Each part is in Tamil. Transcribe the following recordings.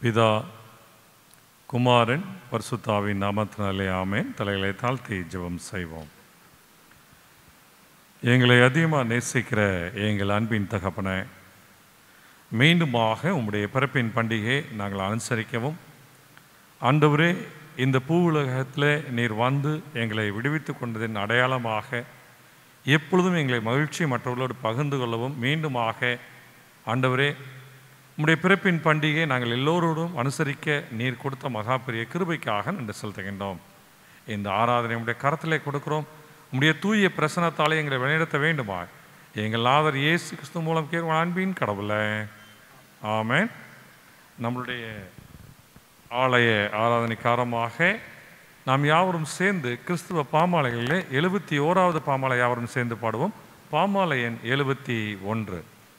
பிதா குமாரன் பரிசுத்தாவின் நாமத்தினாலே ஆமேன் தலைகளை தாழ்த்தி ஜெபம் செய்வோம் எங்களை அதிகமாக நேசிக்கிற எங்கள் அன்பின் தகப்பனை மீண்டுமாக உம்முடைய பிறப்பின் பண்டிகையை நாங்கள் அனுசரிக்கவும் ஆண்டவரே இந்த பூ உலகத்தில் நீர் வந்து எங்களை விடுவித்து கொண்டதின் அடையாளமாக எப்பொழுதும் எங்களை மகிழ்ச்சி மற்றவர்களோடு பகிர்ந்து கொள்ளவும் மீண்டுமாக ஆண்டவரே உம்முடைய பிறப்பின் பண்டிகை நாங்கள் எல்லோரோடும் அனுசரிக்க நீர் கொடுத்த மகா பெரிய கிருபைக்காக நன்றி செலுத்துகின்றோம் இந்த ஆராதனை உடைய கரத்திலே கொடுக்கிறோம் உம்முடைய தூய பிரசனத்தாலே எங்களை வழிநடத்த வேண்டுமா எங்கள் ஆதர் இயேசு கிறிஸ்து மூலம் கேட்கும் அன்பின் கடவுளை ஆமென் நம்மளுடைய ஆலய ஆராதனைக்காரமாக நாம் யாவரும் சேர்ந்து கிறிஸ்துவ பாமாலைகளிலே எழுபத்தி ஓராவது பாமாலை யாவரும் சேர்ந்து பாடுவோம் பாமாலை எண் எழுபத்தி ஒன்று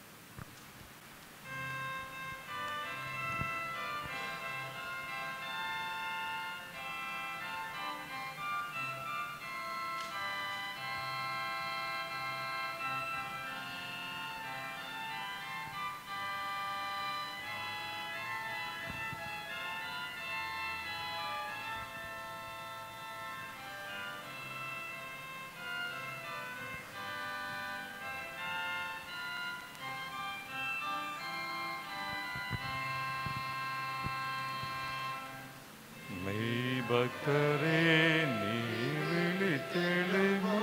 மெய்பக்தரே நீ விழித்தெழுமா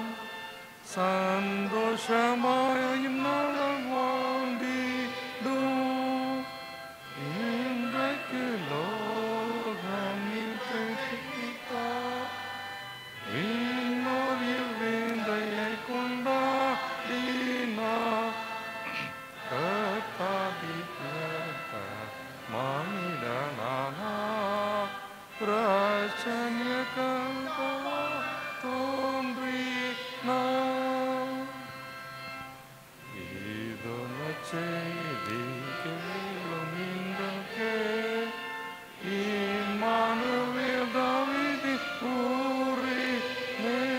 சந்தோஷமாய் நாளம் வாழ்ந்திடும் இன்றைக்கு லோகம் விண்ணோரில் வேந்தையை கொண்டாடினார் கர்த்தாதி கர்த்தா மானிடனானா பிரச்சன்ய கல்பவா தோன்றினார் இதொன்ன செய்தி கேளும் இன்றைக்கே இம்மானுவேல் தாவீது ஊரிலே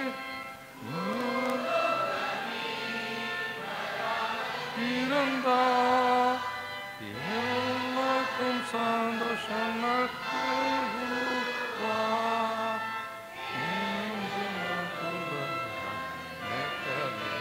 பிறந்தார் எல்லாருக்கும் சந்தோஷம் நல்குவார். என்றும் புகழ் நெத்தலே.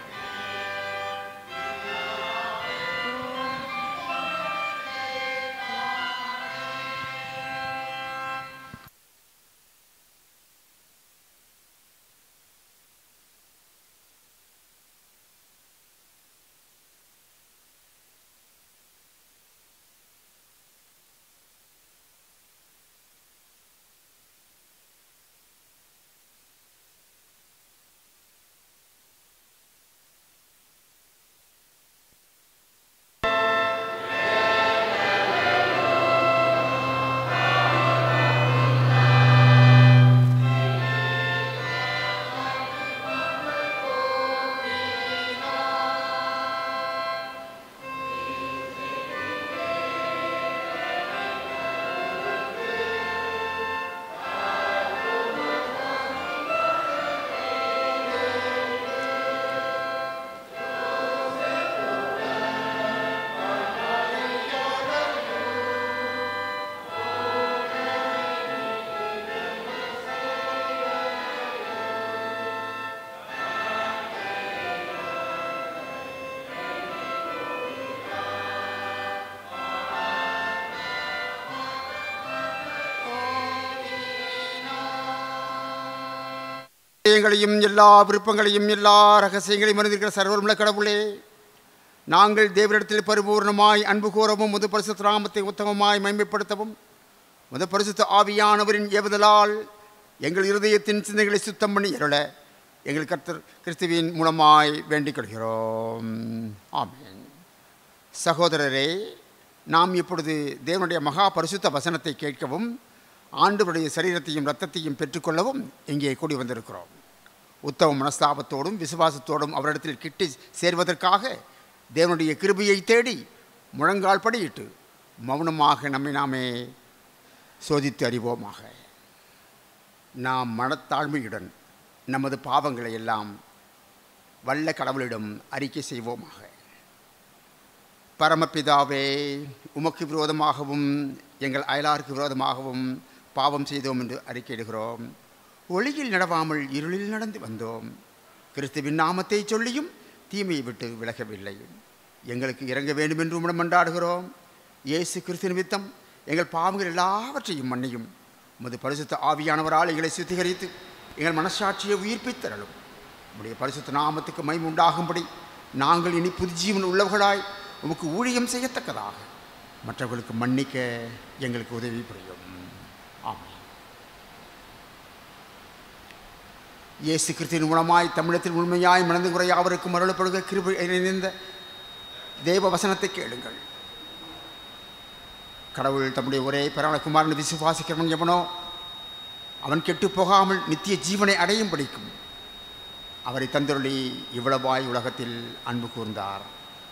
விஷயங்களையும் எல்லா விருப்பங்களையும் எல்லா ரகசியங்களையும் மறந்திருக்கிற சர்வருள்ள கடவுளே நாங்கள் தேவரிடத்தில் பரிபூர்ணமாய் அன்பு கூறவும் முது பரிசுத்த நாமத்தை உத்தமமாய் மேம்படுத்தவும் முது பரிசுத்த ஆவியானவரின் ஏவுதலால் எங்கள் இருதயத்தின் சிந்தனைகளை சுத்தம் பண்ணி அருள எங்கள் கர்த்தர் கிறிஸ்துவின் மூலமாய் வேண்டிக் கொள்கிறோம் ஆமென் சகோதரரே நாம் இப்பொழுது தேவனுடைய மகா பரிசுத்த வசனத்தை கேட்கவும் ஆண்டவருடைய சரீரத்தையும் இரத்தத்தையும் பெற்றுக்கொள்ளவும் இங்கே கூடி வந்திருக்கிறோம் உத்தம மனஸ்தாபத்தோடும் விசுவாசத்தோடும் அவரிடத்தில் கிட்டி சேர்வதற்காக தேவனுடைய கிருபையை தேடி முழங்கால் படியிட்டு மௌனமாக நம்மை நாமே சோதித்து அறிவோமாக நாம் மனத்தாழ்மையுடன் நமது பாவங்களை எல்லாம் வல்ல கடவுளிடம் அறிக்கை செய்வோமாக பரமபிதாவே உமக்கு விரோதமாகவும் எங்கள் அயலாருக்கு விரோதமாகவும் பாவம் செய்தோம் என்று அறிக்கையிடுகிறோம் ஒளியில் நடவாமல் இருளில் நடந்து வந்தோம் கிறிஸ்துவின் நாமத்தை சொல்லியும் தீமையை விட்டு விலகவில்லை எங்களுக்கு இறங்க வேண்டும் என்று உம்மிடம் மன்றாடுகிறோம் இயேசு கிறிஸ்து நிமித்தம் எங்கள் பாவங்கள் எல்லாவற்றையும் மன்னியும் உமது பரிசுத்த ஆவியானவரால் எங்களை சுத்திகரித்து எங்கள் மனசாட்சியை உயிர்ப்பித்தரலும் உம்முடைய பரிசுத்த நாமத்துக்கு மைம் உண்டாகும்படி நாங்கள் இனி புதுஜீவன் உள்ளவர்களாய் உமக்கு ஊழியம் செய்யத்தக்கதாக மற்றவர்களுக்கு மன்னிக்க எங்களுக்கு உதவி புரியும் ஆமாம் இயேசு கிறிஸ்துவின் மூலமாய் தமிழத்தில் உண்மையாய் மனது குறை அவருக்கு மருளப்படுக கிருபை நிறைந்த தேவ வசனத்தை கேளுங்கள் கடவுள் தம்முடைய ஒரே பரமகுமாரன் விசுவாசிக்கிறவன் எவனோ அவன் கெட்டு போகாமல் நித்திய ஜீவனை அடையும் படிக்கும் அவரை தந்தருளி இவ்வளவாய் உலகத்தில் அன்பு கூர்ந்தார்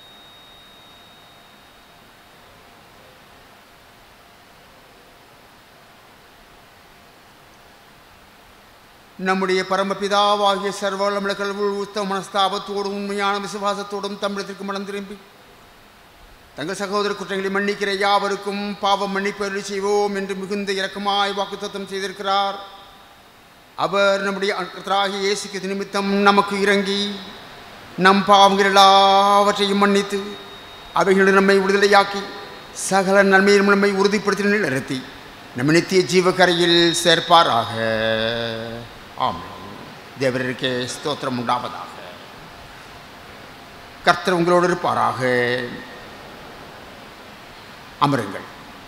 நம்முடைய பரமபிதாவாகிய சர்வலமுள்ள கடவுள் உத்தம மனஸ்தாபத்தோடும் உண்மையான விசுவாசத்தோடும் தமிழத்திற்கு மனம் திரும்பி தங்கள் சகோதர குற்றங்களை மன்னிக்கிற யாவருக்கும் பாவம் மன்னிப்பு அருளி செய்வோம் என்று மிகுந்த இரக்கமாய் வாக்குத்தத்தம் செய்திருக்கிறார் அவர் நம்முடைய கர்த்தராகிய இயேசுக்கு நிமித்தம் நமக்கு இறங்கி நம் பாவங்கள் எல்லாவற்றையும் மன்னித்து அவைகளுடன் நம்மை விடுதலையாக்கி சகல நன்மையும் நம்மை உறுதிப்படுத்தி நிறுத்தி நம்ம நித்திய ஜீவக்கரையில் சேர்ப்பாராக ஆமாம் தேவருக்கே ஸ்தோத்திரம் உண்டாவதாக கர்த்தர் உங்களோடு இருப்பாராக அமருங்கள்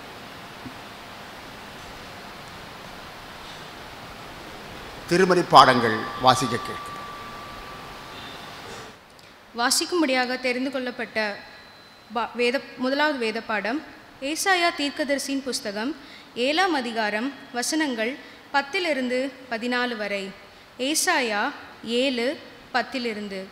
திருமறை பாடங்கள் வாசிக்க கேட்கிறேன் வாசிக்கும்படியாக தெரிந்து கொள்ளப்பட்ட பா- வேத முதலாவது வேத பாடம் ஏசாயா தீர்க்கதரிசியின் புஸ்தகம் ஏழாம் அதிகாரம் வசனங்கள் பத்திலிருந்து பதினாலு வரை ஏசாயா ஏழு பத்திலிருந்து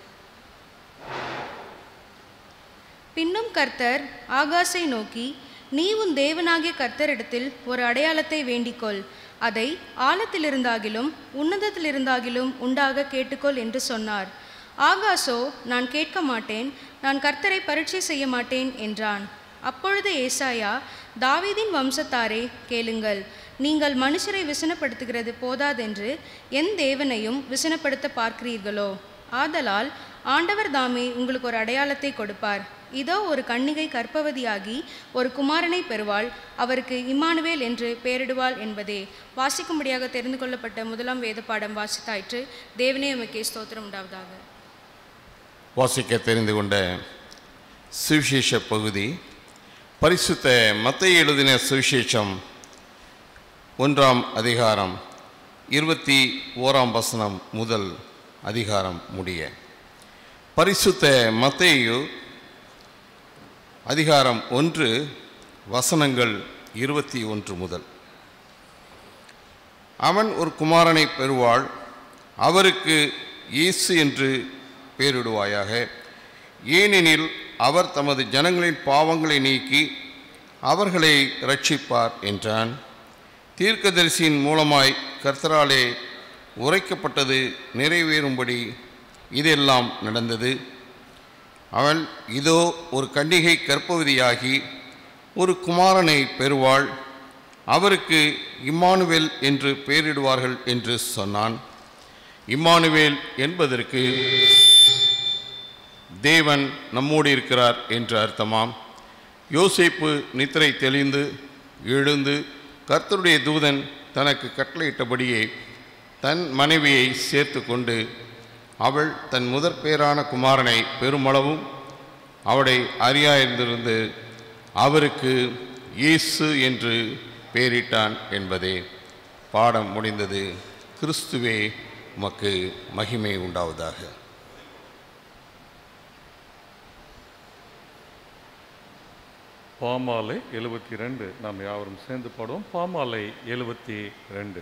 பின்னும் கர்த்தர் ஆகாசை நோக்கி நீ உன் தேவனாகிய கர்த்தரிடத்தில் ஒரு அடையாளத்தை வேண்டிக்கொள் அதை ஆழத்திலிருந்தாகிலும் உன்னதத்திலிருந்தாகிலும் உண்டாக கேட்டுக்கொள் என்று சொன்னார் ஆகாசோ நான் கேட்க மாட்டேன் நான் கர்த்தரை பரீட்சை செய்ய மாட்டேன் என்றான் அப்பொழுது ஏசாயா தாவீதின் வம்சத்தாரே கேளுங்கள் நீங்கள் மனுஷரை விசனப்படுத்துகிறது போதாதென்று என் தேவனையும் விசனப்படுத்த பார்க்கிறீர்களோ ஆதலால் ஆண்டவர் தாமே உங்களுக்கு ஒரு அடையாளத்தை கொடுப்பார் இதோ ஒரு கன்னிகை கற்பவதியாகி ஒரு குமாரனை பெறுவாள் அவருக்கு இம்மானுவேல் என்று பெயரிடுவாள் என்பதே வாசிக்கும்படியாக தெரிந்து கொள்ளப்பட்ட முதலாம் வேத பாடம் வாசித்தாயிற்று தேவனே உமக்கே ஸ்தோத்திரம் உண்டாவதாக வாசிக்க தெரிந்து கொண்ட சுவிசேஷ பகுதி பரிசுத்த மத்திய எழுதின சுவிசேஷம் ஒன்றாம் அதிகாரம் இருபத்தி ஓராம் வசனம் முதல் அதிகாரம் முடிய பரிசுத்த மத்தேயு அதிகாரம் ஒன்று வசனங்கள் இருபத்தி ஒன்று முதல் அவன் ஒரு குமாரனை பெறுவாள் அவருக்கு இயேசு என்று பெயரிடுவாயாக ஏனெனில் அவர் தமது ஜனங்களின் பாவங்களை நீக்கி அவர்களை ரட்சிப்பார் என்றான் தீர்க்கதரிசியின் மூலமாய் கர்த்தராலே உரைக்கப்பட்டது நிறைவேறும்படி இதெல்லாம் நடந்தது அவள் இதோ ஒரு கன்னிகை கற்பவதியாகி ஒரு குமாரனை பெறுவாள் அவருக்கு இம்மானுவேல் என்று பெயரிடுவார்கள் என்று சொன்னான் இம்மானுவேல் என்பதற்கு தேவன் நம்மோடு இருக்கிறார் என்று அர்த்தமாம் யோசேப்பு நித்திரை தெளிந்து எழுந்து கர்த்தருடைய தூதன் தனக்கு கட்டளையிட்டபடியே தன் மனைவியை சேர்த்து கொண்டு அவள் தன் முதற் பேரான குமாரனை பெருமளவும் அவளை அறியாயிருந்திருந்து அவருக்கு இயேசு என்று பெயரிட்டான் என்பதே பாடம் முடிந்தது கிறிஸ்துவே உமக்கு மகிமை உண்டாவதாக பாமாலை எழுபத்தி ரெண்டு நாம் யாவரும் சேர்ந்து பாடுவோம் பாமாலை எழுபத்தி ரெண்டு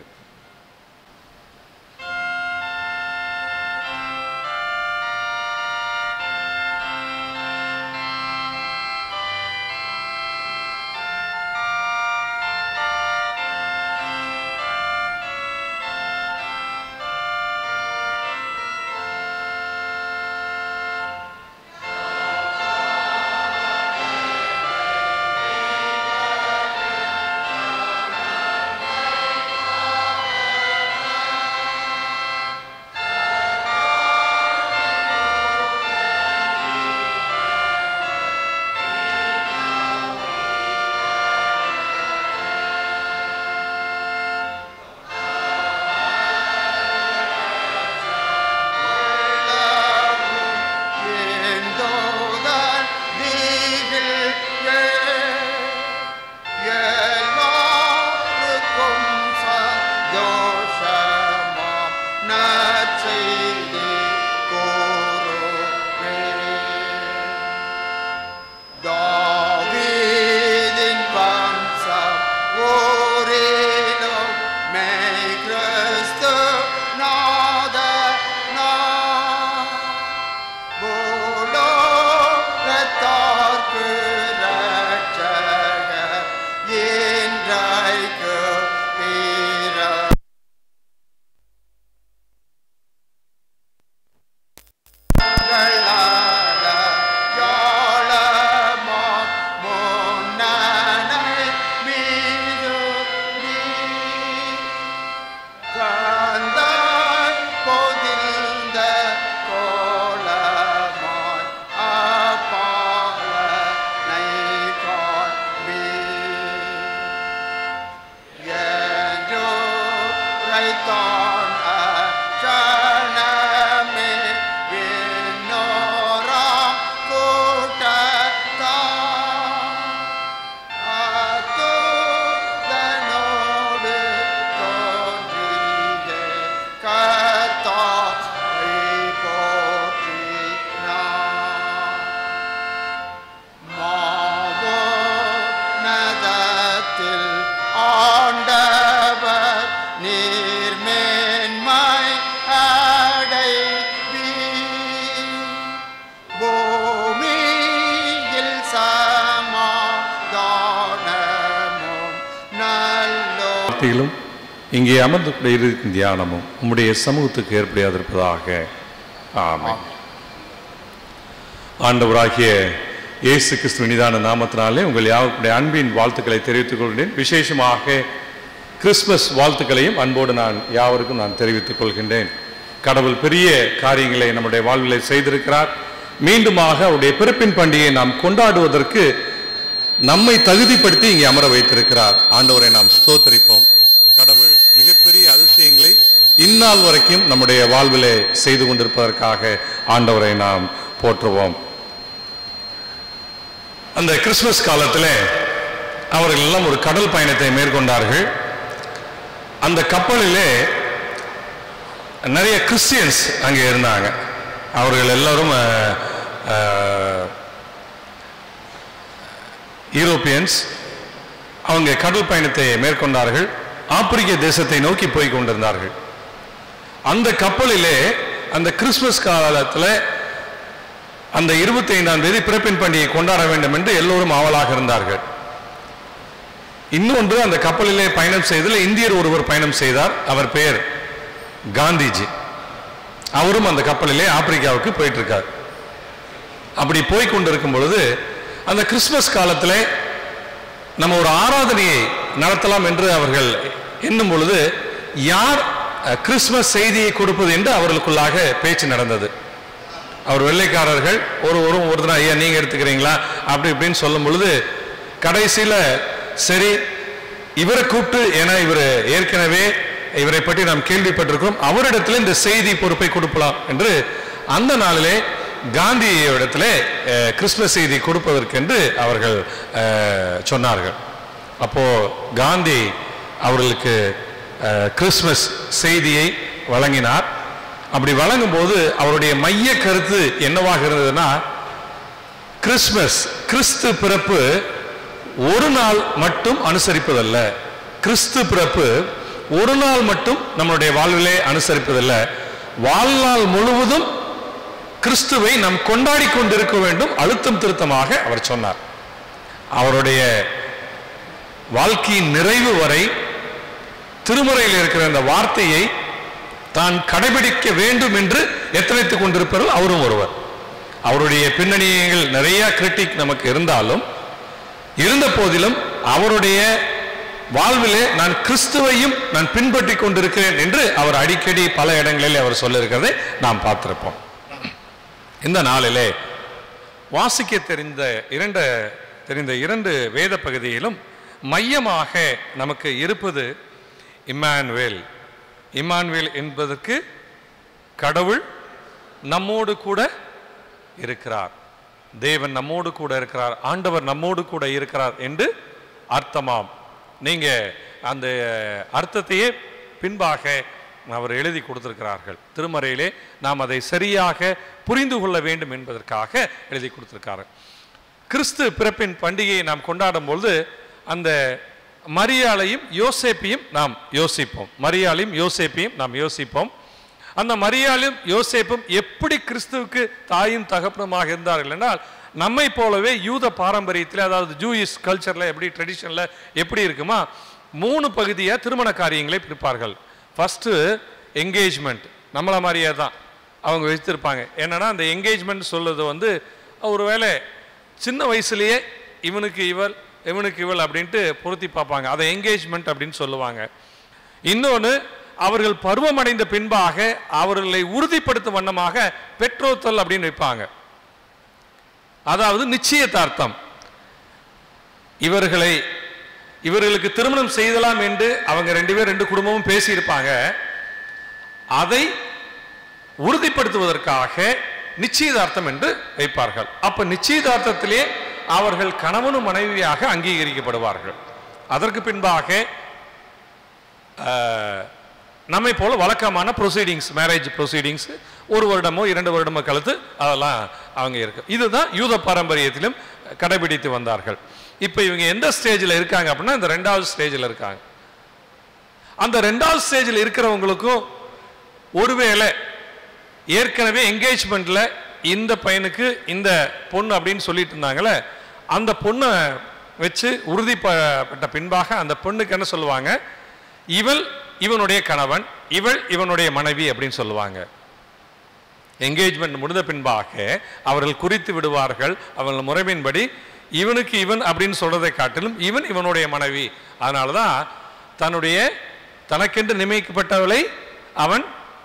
ஆ எல்லோருக்கும் சந்தோஷமாம் நற்செய்தி கூறுவேன். தாவீதின் வம்சம் ஓரிலும் மெய் கிறிஸ்து நாதனாம். பூலோகத்தார்க்கு இரட்சகர் இன்றைக்கு பிற Raitan achaname vinora kutata atu danodu tondriye kata ipotrina மாவோ நதத்தில் ஆண்டவர் நீர்மேன்மை அடைவி பூமியில் சமாதானமும் நல்லோ வார்த்தையிலும் இங்கே அமர்ந்து கூட இருக்கும் தியானமும் உம்முடைய சமூகத்துக்கு ஏற்படையாதிருப்பதாக ஆமென் ஆண்டவராகிய இயேசு கிறிஸ்து இனிதான நாமத்தினாலே உங்கள் யாருடைய அன்பின் வாழ்த்துக்களை தெரிவித்துக் கொள்கிறேன் விசேஷமாக கிறிஸ்மஸ் வாழ்த்துக்களையும் அன்போடு நான் யாவருக்கும் நான் தெரிவித்துக் கொள்கின்றேன் கடவுள் பெரிய காரியங்களை நம்முடைய வாழ்விலே செய்திருக்கிறார் மீண்டுமாக அவருடைய பிறப்பின் பண்டிகையை நாம் கொண்டாடுவதற்கு நம்மை தகுதிப்படுத்தி இங்கே அமர வைத்திருக்கிறார் ஆண்டவரை நாம் ஸ்தோத்தரிப்போம் கடவுள் மிகப்பெரிய அதிசயங்களை இந்நாள் வரைக்கும் நம்முடைய வாழ்விலே செய்து கொண்டிருப்பதற்காக ஆண்டவரை நாம் போற்றுவோம் அந்த கிறிஸ்மஸ் காலத்தில் அவர்கள் எல்லாம் ஒரு கடல் பயணத்தை மேற்கொண்டார்கள் அந்த கப்பலிலே நிறைய கிறிஸ்டியன்ஸ் அங்கே இருந்தாங்க அவர்கள் எல்லாரும் அஹ், அஹ், யூரோப்பியன்ஸ் அவங்க கடல் பயணத்தை மேற்கொண்டார்கள் ஆப்பிரிக்க தேசத்தை நோக்கி போய் கொண்டிருந்தார்கள் அந்த கப்பலிலே அந்த கிறிஸ்துமஸ் காலத்தில் அந்த இருபத்தி ஐந்தாம் தேதி பிறப்பின் பண்டிகை கொண்டாட வேண்டும் என்று எல்லோரும் ஆவலாக இருந்தார்கள் இன்னொன்று அந்த கப்பலிலே பயணம் செய்ததில் இந்தியர் ஒருவர் பயணம் செய்தார் அவர் பெயர் காந்திஜி அவரும் அந்த கப்பலிலே ஆப்பிரிக்காவுக்கு போயிட்டு இருக்கார் அப்படி போய் கொண்டிருக்கும் பொழுது அந்த கிறிஸ்துமஸ் காலத்திலே நம்ம ஒரு ஆராதனையை நடத்தலாம் என்று அவர்கள் எண்ணும் பொழுது யார் அஹ், கிறிஸ்துமஸ் செய்தியை கொடுப்பது என்று அவர்களுக்குள்ளாக பேச்சு நடந்தது அவர் வெள்ளைக்காரர்கள் ஒரு ஒரு ஒருத்தர் ஐயா நீங்க எடுத்துக்கிறீங்களா அப்படி இப்படின்னு சொல்லும் பொழுது கடைசியில சரி இவரை கூப்பிட்டு ஏன்னா இவர் ஏற்கனவே இவரை பற்றி நாம் கேள்விப்பட்டிருக்கிறோம் அவரிடத்துல இந்த செய்தி பொறுப்பை கொடுக்கலாம் என்று அந்த நாளிலே காந்தியிடத்திலே அஹ், கிறிஸ்துமஸ் செய்தி கொடுப்பதற்கென்று அவர்கள் அஹ், சொன்னார்கள் அப்போ காந்தி அவர்களுக்கு அஹ், கிறிஸ்துமஸ் செய்தியை வழங்கினார் அப்படி வழங்கும்போது அவருடைய மைய கருத்து என்னவாக இருந்ததுன்னா கிறிஸ்மஸ் கிறிஸ்து பிறப்பு ஒரு நாள் மட்டும் அனுசரிப்பதல்ல கிறிஸ்து பிறப்பு ஒரு நாள் மட்டும் நம்மளுடைய வாழ்விலே அனுசரிப்பதல்ல வாழ்நாள் முழுவதும் கிறிஸ்துவை நாம் கொண்டாடி கொண்டிருக்க வேண்டும் அழுத்தம் திருத்தமாக அவர் சொன்னார் அவருடைய வாழ்க்கையின் நிறைவு வரை திருமுறையில் இருக்கிற அந்த வார்த்தையை தான் கடைபிடிக்க வேண்டும் என்று எத்தனைத்துக் கொண்டிருப்பவர்கள் அவரும் ஒருவர் அவருடைய பின்னணியங்கள் நிறைய கிரிட்டிக் நமக்கு இருந்தாலும் இருந்த போதிலும் அவருடைய வாழ்விலே நான் கிறிஸ்துவையும் நான் பின்பற்றி கொண்டிருக்கிறேன் என்று அவர் அடிக்கடி பல இடங்களில் அவர் சொல்லியிருக்கிறதை நாம் பார்த்திருப்போம் இந்த நாளிலே வாசிக்க தெரிந்த இரண்டு தெரிந்த இரண்டு வேத பகுதியிலும் மையமாக நமக்கு இருப்பது இம்மானுவேல் இம்மானுவேல் என்பதற்கு கடவுள் நம்மோடு கூட இருக்கிறார் தேவன் நம்மோடு கூட இருக்கிறார் ஆண்டவர் நம்மோடு கூட இருக்கிறார் என்று அர்த்தமாம் நீங்க அந்த அர்த்தத்தையே பின்பாக அவர் எழுதி கொடுத்திருக்கிறார்கள் திருமறையிலே நாம் அதை சரியாக புரிந்து கொள்ள வேண்டும் என்பதற்காக எழுதி கொடுத்திருக்கிறார்கள் கிறிஸ்து பிறப்பின் பண்டிகையை நாம் கொண்டாடும் பொழுது அந்த மரியாளையும் யோசேப்பையும் நாம் யோசிப்போம் மரியாளையும் யோசேப்பையும் நாம் யோசிப்போம் அந்த மரியாளும் யோசேப்பும் எப்படி கிறிஸ்துவுக்கு தாயும் தகப்பனுமாக இருந்தார்கள் என்றால் நம்மை போலவே யூத பாரம்பரியத்தில் அதாவது ஜூயிஷ் கல்ச்சரில் எப்படி ட்ரெடிஷனில் எப்படி இருக்குமா மூணு பகுதியாக திருமண காரியங்களை பிரிப்பார்கள் ஃபஸ்ட்டு என்கேஜ்மெண்ட் நம்மளை மாதிரியே தான் அவங்க வச்சிருப்பாங்க என்னன்னா அந்த என்கேஜ்மெண்ட் சொல்றது வந்து ஒருவேளை சின்ன வயசுலயே இவனுக்கு இவள் இவனுக்கு இவள் அப்படின்ட்டு பொருத்தி பார்ப்பாங்க அதை என்கேஜ்மெண்ட் அப்படின்னு சொல்லுவாங்க இன்னொன்று அவர்கள் பருவமடைந்த பின்பாக அவர்களை உறுதிப்படுத்தும் வண்ணமாக பெட்ரோத்தல் அப்படின்னு வைப்பாங்க அதாவது நிச்சயதார்த்தம் இவர்களை இவர்களுக்கு திருமணம் செய்தலாம் என்று அவங்க ரெண்டு பேர் ரெண்டு குடும்பமும் பேசியிருப்பாங்க அதை உறுதிப்படுத்துவதற்காக நிச்சயதார்த்தம் என்று வைப்பார்கள் அப்ப நிச்சயதார்த்தத்திலே அவர்கள் கணவனும் மனைவியாக அங்கீகரிக்கப்படுவார்கள் அதற்கு பின்பாக ஆஹ், நம்மை போல வழக்கமான ப்ரொசீடிங்ஸ் மேரேஜ் ப்ரொசீடிங்ஸ் ஒரு வருடமோ இரண்டு வருடமோ கழுத்து அதெல்லாம் அவங்க இருக்கு இதுதான் யூத பாரம்பரியத்திலும் கடைபிடித்து வந்தார்கள் இப்போ இவங்க எந்த ஸ்டேஜில் இருக்காங்க அப்படின்னா இந்த ரெண்டாவது ஸ்டேஜில் இருக்காங்க அந்த ரெண்டாவது ஸ்டேஜில் இருக்கிறவங்களுக்கும் ஒருவேளை ஏற்கனவே என்கேஜ்மெண்ட்ல இந்த பையனுக்கு இந்த பொண்ணு அப்படின்னு சொல்லிட்டு இருந்தாங்களே அந்த பொண்ணை வச்சு உறுதிப்பட்ட பின்பாக அந்த பொண்ணுக்கு என்ன சொல்லுவாங்க இவள் இவனுடைய கணவன் இவள் இவனுடைய மனைவி அப்படின்னு சொல்லுவாங்க என்கேஜ்மெண்ட் முடிந்த பின்பாக அவர்கள் குறித்து விடுவார்கள் அவர்கள் முறைமையின்படி இவனுக்கு இவன் அப்படின்னு சொல்றதை காட்டிலும் இவன் இவனுடைய மனைவி அதனால தான் தன்னுடைய தனக்கென்று நியமிக்கப்பட்டவளை அவன்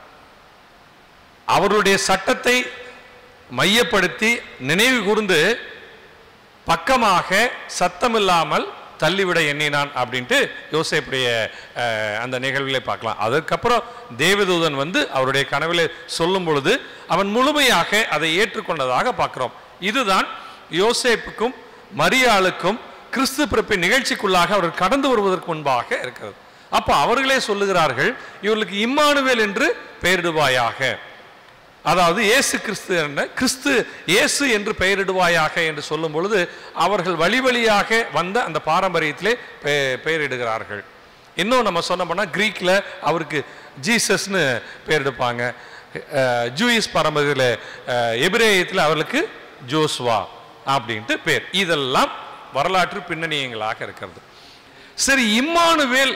அவருடைய சட்டத்தை மையப்படுத்தி நினைவு கூர்ந்து பக்கமாக சத்தமில்லாமல் தள்ளிவிட எண்ணினான் அப்படின்ட்டு யோசேப்புடைய அஹ், அந்த நிகழ்வுகளை பார்க்கலாம் அதுக்கப்புறம் தேவதூதன் வந்து அவருடைய கனவிலே சொல்லும் பொழுது அவன் முழுமையாக அதை ஏற்றுக்கொண்டதாக பார்க்கிறோம் இதுதான் யோசேப்புக்கும் மரியாளுக்கும் கிறிஸ்து பிறப்பின் நிகழ்ச்சிக்குள்ளாக அவர் கடந்து வருவதற்கு முன்பாக இருக்கிறது அப்போ அவர்களே சொல்லுகிறார்கள் இவர்களுக்கு இம்மானுவேல் என்று பெயரிடுவாயாக அதாவது இயேசு கிறிஸ்து என்ன கிறிஸ்து இயேசு என்று பெயரிடுவாயாக என்று சொல்லும் பொழுது அவர்கள் வழி வழியாக வந்த அந்த பாரம்பரியத்திலே பெ- பெயரிடுகிறார்கள் இன்னும் நம்ம சொன்னோம்னா கிரீக்கில் அவருக்கு ஜீசஸ்னு பெயரெடுப்பாங்க அஹ், ஜூயிஸ் பாரம்பரியத்தில் அஹ், எபிரேயத்தில் அவர்களுக்கு ஜோஸ்வா அப்படின்ட்டு பேர் இதெல்லாம் வரலாற்று பின்னணியங்களாக இருக்கிறது சரி இம்மானுவேல்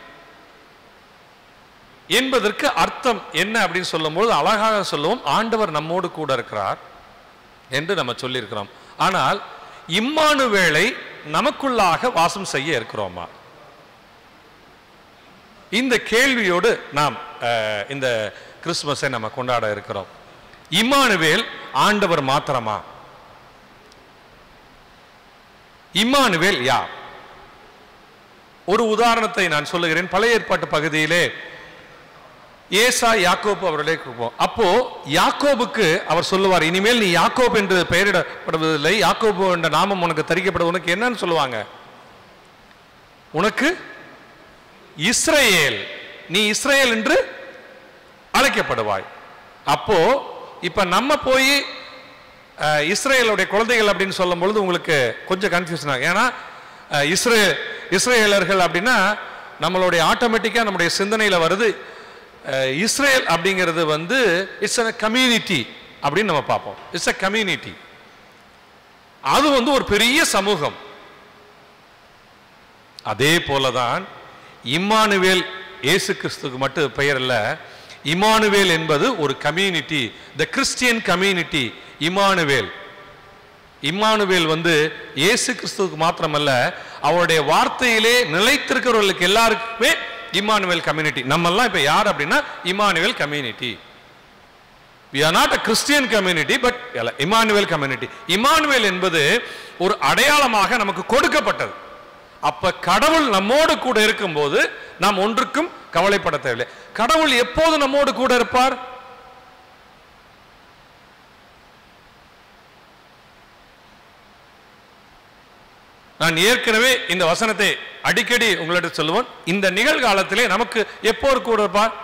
என்பதற்கு அர்த்தம் என்ன அப்படின்னு சொல்லும்போது அழகாக சொல்லுவோம் ஆண்டவர் நம்மோடு கூட இருக்கிறார் என்று நம்ம சொல்லியிருக்கிறோம் ஆனால் இம்மானுவேலை நமக்குள்ளாக வாசம் செய்ய இருக்கிறோமா இந்த கேள்வியோடு நாம் அஹ், இந்த கிறிஸ்துமஸை நம்ம கொண்டாட இருக்கிறோம் இம்மானுவேல் ஆண்டவர் மாத்திரமா இம்மானுவேல் யார் ஒரு உதாரணத்தை நான் சொல்லுகிறேன் பழைய ஏற்பாட்டு பகுதியிலே ஏசா யாக்கோபு அவர்களே கொடுப்போம் அப்போ யாக்கோபுக்கு அவர் சொல்லுவார் இனிமேல் நீ யாக்கோப் என்று பெயரிடப்படுவதில்லை யாக்கோபு என்ற நாமம் உனக்கு தரிக்கப்பட உனக்கு என்னன்னு சொல்லுவாங்க உனக்கு இஸ்ரேல் நீ இஸ்ரேல் என்று அழைக்கப்படுவாய் அப்போ இப்ப நம்ம போய் அஹ், இஸ்ரேலுடைய குழந்தைகள் அப்படின்னு சொல்லும் பொழுது உங்களுக்கு கொஞ்சம் கன்ஃபியூஷன் ஆகும் ஏன்னா அஹ், இஸ்ரேல் இஸ்ரேலர்கள் அப்படின்னா நம்மளுடைய ஆட்டோமேட்டிக்காக நம்முடைய சிந்தனையில் வருது அஹ், இஸ்ரேல் அப்படிங்கிறது வந்து இட்ஸ் அ கம்யூனிட்டி அப்படின்னு நம்ம பார்ப்போம் இட்ஸ் அ கம்யூனிட்டி அது வந்து ஒரு பெரிய சமூகம் அதே போலதான் இம்மானுவேல் இயேசு கிறிஸ்துக்கு மட்டும் பெயர் அல்ல இமானுவேல் என்பது ஒரு community the Christian community Emmanuel Emmanuel வந்து இயேசு கிறிஸ்துவுக்கு மாத்திரமல்ல அவருடைய வார்த்தையிலே நிலைத்திருக்கிறவர்களுக்கு எல்லாருக்குமே இம்மானுவேல் கம்யூனிட்டி நம்மெல்லாம் இப்ப யார் அப்படின்னா Emmanuel community we are not a christian community but Emmanuel community Emmanuel என்பது ஒரு அடையாளமாக நமக்கு கொடுக்கப்பட்டது அப்ப கடவுள் நம்மோடு கூட இருக்கும்போது நாம் ஒன்றுக்கும் கவலைப்பட தேவையில்லை கடவுள் எப்போது நம்மோடு கூட இருப்பார் நான் ஏற்கனவே இந்த வசனத்தை அடிக்கடி உங்களிடம் சொல்லுவேன் இந்த நிகழ்காலத்திலே நமக்கு எப்போ கூட இருப்பார்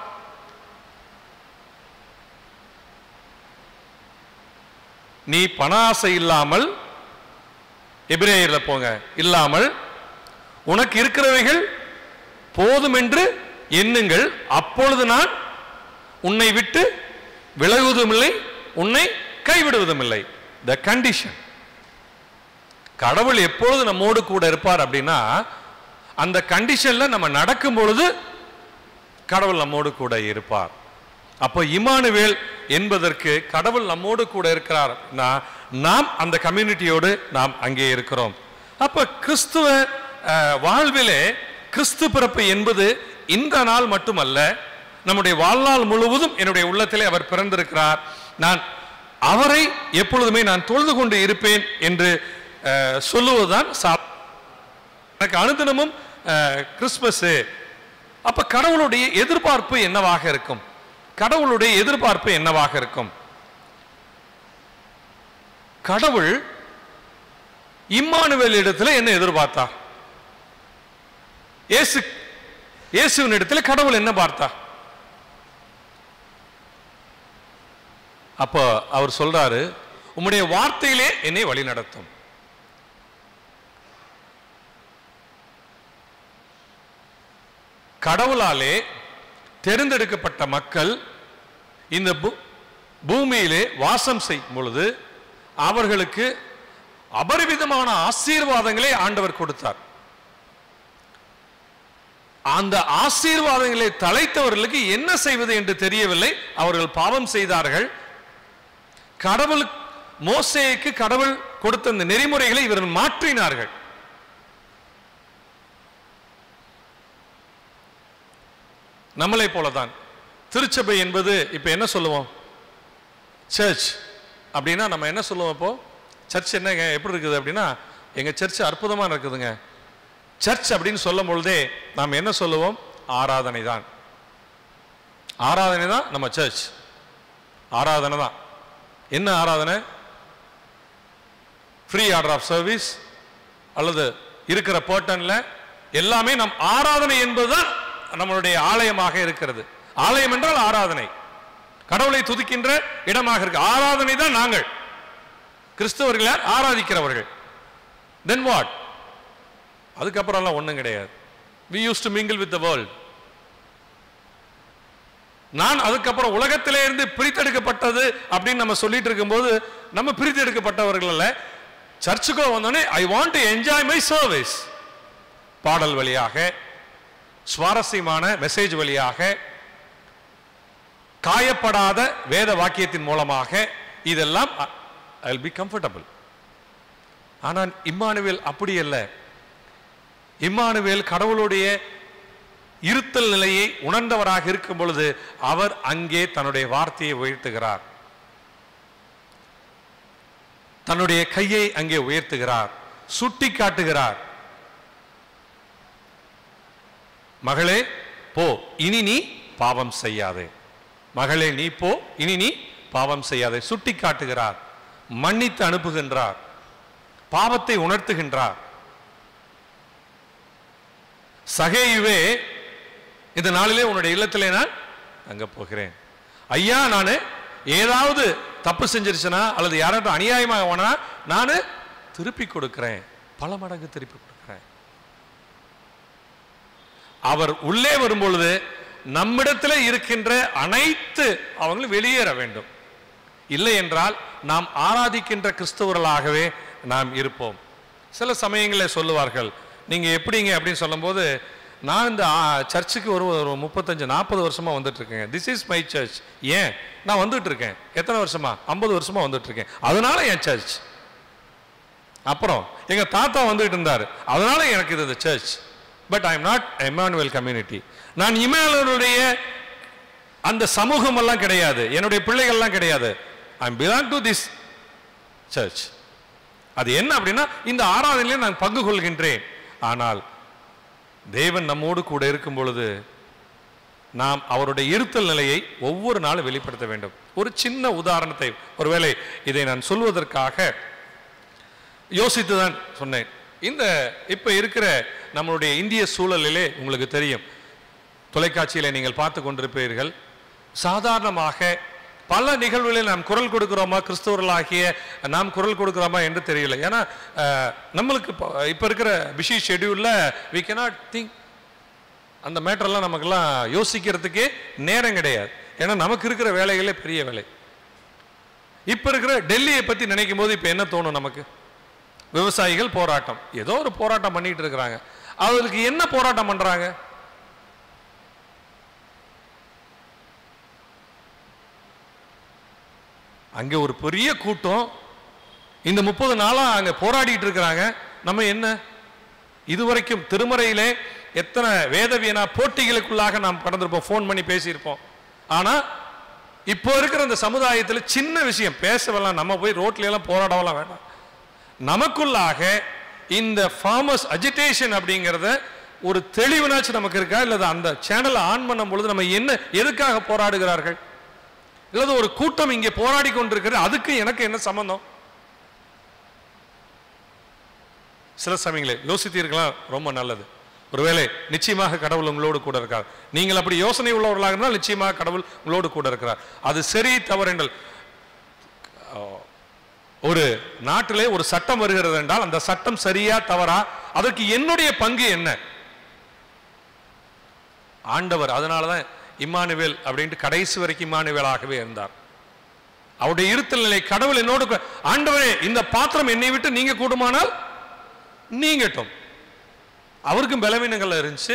நீ பண ஆசை இல்லாமல் எபிரேயர்ல போங்க இல்லாமல் உனக்கு இருக்கிறவைகள் போதும் என்று எண்ணுங்கள் அப்பொழுது நான் உன்னை விட்டு விலகுவதுமில்லை உன்னை கைவிடுவதுமில்லை த கண்டிஷன் கடவுள் எப்பொழுது நம்மோடு கூட இருப்பார் அப்படின்னா அந்த கண்டிஷன்ல நம்ம நடக்கும் பொழுது கடவுள் நம்மோடு கூட இருப்பார் அப்போ இமானுவேல் என்பதற்கு கடவுள் நம்மோடு கூட இருக்கிறார் நாம் அந்த கம்யூனிட்டியோடு நாம் அங்கே இருக்கிறோம் அப்ப கிறிஸ்துவ அஹ், வாழ்விலே கிறிஸ்து பிறப்பு என்பது இந்த நாள் மட்டுமல்ல நம்முடைய வாழ்நாள் முழுவதும் என்னுடைய உள்ளத்திலே அவர் பிறந்திருக்கிறார் நான் அவரை எப்பொழுதுமே நான் தொழுது கொண்டு இருப்பேன் என்று அஹ், சொல்லுவதுதான் சா எனக்கு அனுதினமும் அஹ், கிறிஸ்மஸ் அப்ப கடவுளுடைய எதிர்பார்ப்பு என்னவாக இருக்கும் கடவுளுடைய எதிர்பார்ப்பு என்னவாக இருக்கும் கடவுள் இம்மானுவேல் இடத்துல என்ன எதிர்பார்த்தார் இயேசு இயேசுவின் இடத்துல கடவுள் என்ன பார்த்தார் அப்போ அவர் சொல்றாரு உம்முடைய வார்த்தையிலே என்னை வழி நடத்தும் கடவுளாலே தெரிந்தெடுக்கப்பட்ட மக்கள் இந்த பூ- பூமியிலே வாசம் செய்யும் பொழுது அவர்களுக்கு அபரிவிதமான ஆசீர்வாதங்களை ஆண்டவர் கொடுத்தார் அந்த ஆசீர்வாதங்களை தலைத்தவர்களுக்கு என்ன செய்வது என்று தெரியவில்லை அவர்கள் பாவம் செய்தார்கள் கடவுள் மோசேக்கு கடவுள் கொடுத்த அந்த நெறிமுறைகளை இவர்கள் மாற்றினார்கள் நம்மளை போலதான் திருச்சபை என்பது இப்ப என்ன சொல்லுவோம் சர்ச் அப்படின்னா நம்ம என்ன சொல்லுவோம் இப்போ சர்ச் என்னங்க எப்படி இருக்குது அப்படின்னா எங்க சர்ச் அற்புதமா இருக்குதுங்க சர்ச் அப்படின்னு சொல்லும் பொழுதே நாம் என்ன சொல்லுவோம் ஆராதனை தான் ஆராதனை தான் நம்ம சர்ச் ஆராதனை தான் என்ன ஆராதனை ஃப்ரீ ஆர்டர் ஆஃப் சர்வீஸ் அல்லது இருக்கிற பேர்டன்ல எல்லாமே நம் ஆராதனை என்பதுதான் நம்மளுடைய ஆலயமாக இருக்கிறது ஆலயம் என்றால் ஆராதனை கடவுளை துதிக்கின்ற இடமாக இருக்கு ஆராதனை தான் நாங்கள் கிறிஸ்தவர்கள் யார்? ஆராதிக்கிறவர்கள் தென் வாட் அதுக்கப்புறம்லாம் ஒண்ணும் கிடையாது we used to mingle with the world நான் அதுக்கப்புறம் உலகத்திலே இருந்து பிரித்தெடுக்கப்பட்டது அப்படின்னு நம்ம சொல்லிட்டு இருக்கும்போது நம்ம பிரித்தெடுக்கப்பட்டவர்கள் அல்ல சர்ச்சுக்கோ வந்தோடனே I want to enjoy my service பாடல் வழியாக சுவாரஸ்யமான மெசேஜ் வழியாக காயப்படாத வேத வாக்கியத்தின் மூலமாக இதெல்லாம் ஐ பி கம்ஃபர்டபுள் ஆனால் இம்மானுவேல் அப்படி அல்ல இம்மானுவேல் கடவுளுடைய இருத்தல் நிலையை உணர்ந்தவராக இருக்கும் பொழுது அவர் அங்கே தன்னுடைய வார்த்தையை உயர்த்துகிறார் தன்னுடைய கையை அங்கே உயர்த்துகிறார் சுட்டி காட்டுகிறார் மகளே போ இனி நீ பாவம் செய்யாதே மகளே நீ போ இனி நீ பாவம் செய்யாதே சுட்டி காட்டுகிறார் மன்னித்து அனுப்புகின்றார் பாவத்தை உணர்த்துகின்றார் சகேயுவே இந்த நாளிலே உன்னுடைய இல்லத்திலே நான் அங்க போகிறேன் ஐயா நான் ஏதாவது தப்பு செஞ்சிருச்சுனா அல்லது யாராட்டும் அநியாயமாக போனா நான் திருப்பி கொடுக்கிறேன் பல மடங்கு திருப்பி கொடுக்கிறேன் அவர் உள்ளே வரும்பொழுது நம்மிடத்தில் இருக்கின்ற அனைத்து அவங்களும் வெளியேற வேண்டும் இல்லை என்றால் நாம் ஆராதிக்கின்ற கிறிஸ்தவர்களாகவே நாம் இருப்போம் சில சமயங்களில் சொல்லுவார்கள் நீங்க எப்படிங்க அப்படின்னு சொல்லும்போது நான் இந்த ஆ, சர்ச்சுக்கு ஒரு ஒரு முப்பத்தஞ்சு நாற்பது வருஷமா வந்துட்டு இருக்கேங்க திஸ் இஸ் மை சர்ச் ஏன் நான் வந்துட்டு இருக்கேன் எத்தனை வருஷமா ஐம்பது வருஷமா வந்துட்டு இருக்கேன் அதனால என் சர்ச் அப்புறம் எங்க தாத்தா வந்துட்டு இருந்தார் அதனால எனக்கு இது church but I am not Emmanuel community நான் இமானுவலுடைய அந்த சமூகம் எல்லாம் கிடையாது என்னுடைய பிள்ளைகள்லாம் கிடையாது I belong to this church அது என்ன அப்படின்னா இந்த ஆராதனையிலே நான் பங்கு கொள்கின்றேன் ஆனால் தேவன் நம்மோடு கூட இருக்கும் பொழுது நாம் அவருடைய இருத்தல் நிலையை ஒவ்வொரு நாளும் வெளிப்படுத்த வேண்டும் ஒரு சின்ன உதாரணத்தை ஒருவேளை இதை நான் சொல்வதற்காக யோசித்து தான் சொன்னேன் இந்த இப்போ இருக்கிற நம்மளுடைய இந்திய சூழலிலே உங்களுக்கு தெரியும் தொலைக்காட்சியில நீங்கள் பார்த்து கொண்டிருப்பீர்கள் சாதாரணமாக பல நிகழ்வுகளில் நாம் குரல் கொடுக்கிறோமா கிறிஸ்தவர்களாகிய நாம் குரல் கொடுக்கிறோமா என்று தெரியல ஏன்னா அஹ், நம்மளுக்கு இப்போ இப்போ இருக்கிற பிஸி ஷெட்யூலில் வி cannot திங்க் அந்த மேட்டர்லாம் நமக்கெல்லாம் யோசிக்கிறதுக்கே நேரம் கிடையாது ஏன்னா நமக்கு இருக்கிற வேலைகளே பெரிய வேலை இப்போ இருக்கிற டெல்லியை பற்றி நினைக்கும் போது இப்போ என்ன தோணும் நமக்கு விவசாயிகள் போராட்டம் ஏதோ ஒரு போராட்டம் பண்ணிட்டு இருக்கிறாங்க அவங்களுக்கு என்ன போராட்டம் பண்றாங்க அங்க ஒரு பெரிய கூட்டம் இந்த முப்பது நாளா அங்க போராடிட்டு இருக்கிறாங்க நம்ம என்ன இதுவரைக்கும் திருமறையிலே எத்தனை வேதவியனா போட்டிகளுக்குள்ளாக நாம் கடந்திருப்போம் ஃபோன் பண்ணி பேசியிருப்போம் ஆனா இப்போ இருக்கிற இந்த சமுதாயத்தில் சின்ன விஷயம் பேசவெல்லாம் நம்ம போய் ரோட்ல எல்லாம் போராடவெல்லாம் வேண்டாம் நமக்குள்ளாக இந்த ஃபார்மர்ஸ் அஜிடேஷன் அப்படிங்கிறத ஒரு தெளிவுனாச்சும் நமக்கு இருக்கா இல்லது அந்த சேனலை ஆன் பண்ணும் பொழுது நம்ம என்ன எதுக்காக போராடுகிறார்கள் இல்லது ஒரு கூட்டம் இங்கே போராடி கொண்டிருக்கிறது அதுக்கு எனக்கு என்ன சம்பந்தம் சில சமயங்களே யோசித்தீர்களா ரொம்ப நல்லது ஒருவேளை நிச்சயமாக கடவுள் உங்களோடு கூட இருக்கார் நீங்கள் அப்படி யோசனை உள்ளவர்களாக இருந்தால் நிச்சயமாக கடவுள் உங்களோடு கூட இருக்கிறார் அது சரி தவறுங்கள் ஒரு நாட்டிலே ஒரு சட்டம் வருகிறது என்றால் அந்த சட்டம் சரியா தவறா அதற்கு என்னுடைய பங்கு என்ன ஆண்டவர் அதனாலதான் இம்மானுவேல் அப்படின்ட்டு கடைசி வரைக்கும் இம்மானுவேலாகவே இருந்தார் அவருடைய இருத்தல் நிலை கடவுள் என்னோடு கூட- ஆண்டவரே இந்த பாத்திரம் என்னை விட்டு நீங்க கூடுமானால் நீங்கட்டும் அவருக்கும் பலவீனங்கள் இருந்துச்சு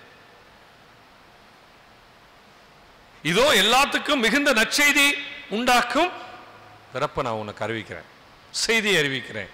இதோ எல்லாத்துக்கும் மிகுந்த நற்செய்தி உண்டாக்கும் பிறப்பை நான் உனக்கு அறிவிக்கிறேன் செய்தி அறிவிக்கிறேன்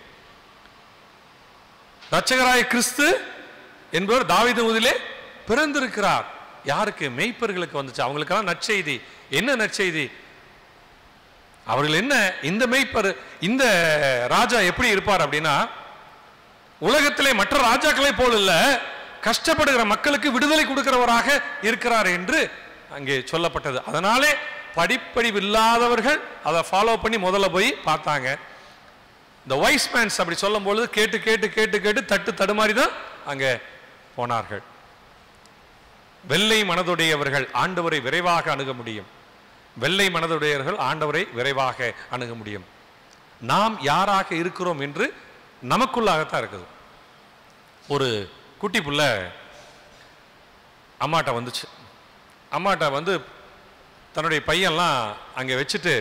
ரட்சகராய கிறிஸ்து என்பவர் தாவீது முதலே பிறந்திருக்கிறார் யாருக்கு மெய்ப்பர்களுக்கு வந்துச்சு அவங்களுக்கெல்லாம் நற்செய்தி என்ன நற்செய்தி அவர்கள் என்ன இந்த மெய்ப்பர் இந்த ராஜா எப்படி இருப்பார் அப்படின்னா உலகத்திலே மற்ற ராஜாக்களை போல் இல்ல கஷ்டப்படுகிற மக்களுக்கு விடுதலை கொடுக்கிறவராக இருக்கிறார் என்று அங்கே சொல்லப்பட்டது அதனாலே படிப்படிவு இல்லாதவர்கள் அதை ஃபாலோ பண்ணி முதல்ல போய் பார்த்தாங்க இந்த வைஸ் மேன்ஸ் அப்படி சொல்லும் பொழுது கேட்டு கேட்டு கேட்டு கேட்டு தட்டு தடுமாறி தான் அங்கே போனார்கள் வெள்ளை மனதுடையவர்கள் ஆண்டவரை விரைவாக அணுக முடியும் வெள்ளை மனதுடையவர்கள் ஆண்டவரை விரைவாக அணுக முடியும் நாம் யாராக இருக்கிறோம் என்று நமக்குள்ளாகத்தான் இருக்குது ஒரு குட்டி புள்ள அம்மாட்ட வந்துச்சு அம்மாட்ட வந்து தன்னுடைய பையன்லாம் அங்கே வச்சுட்டு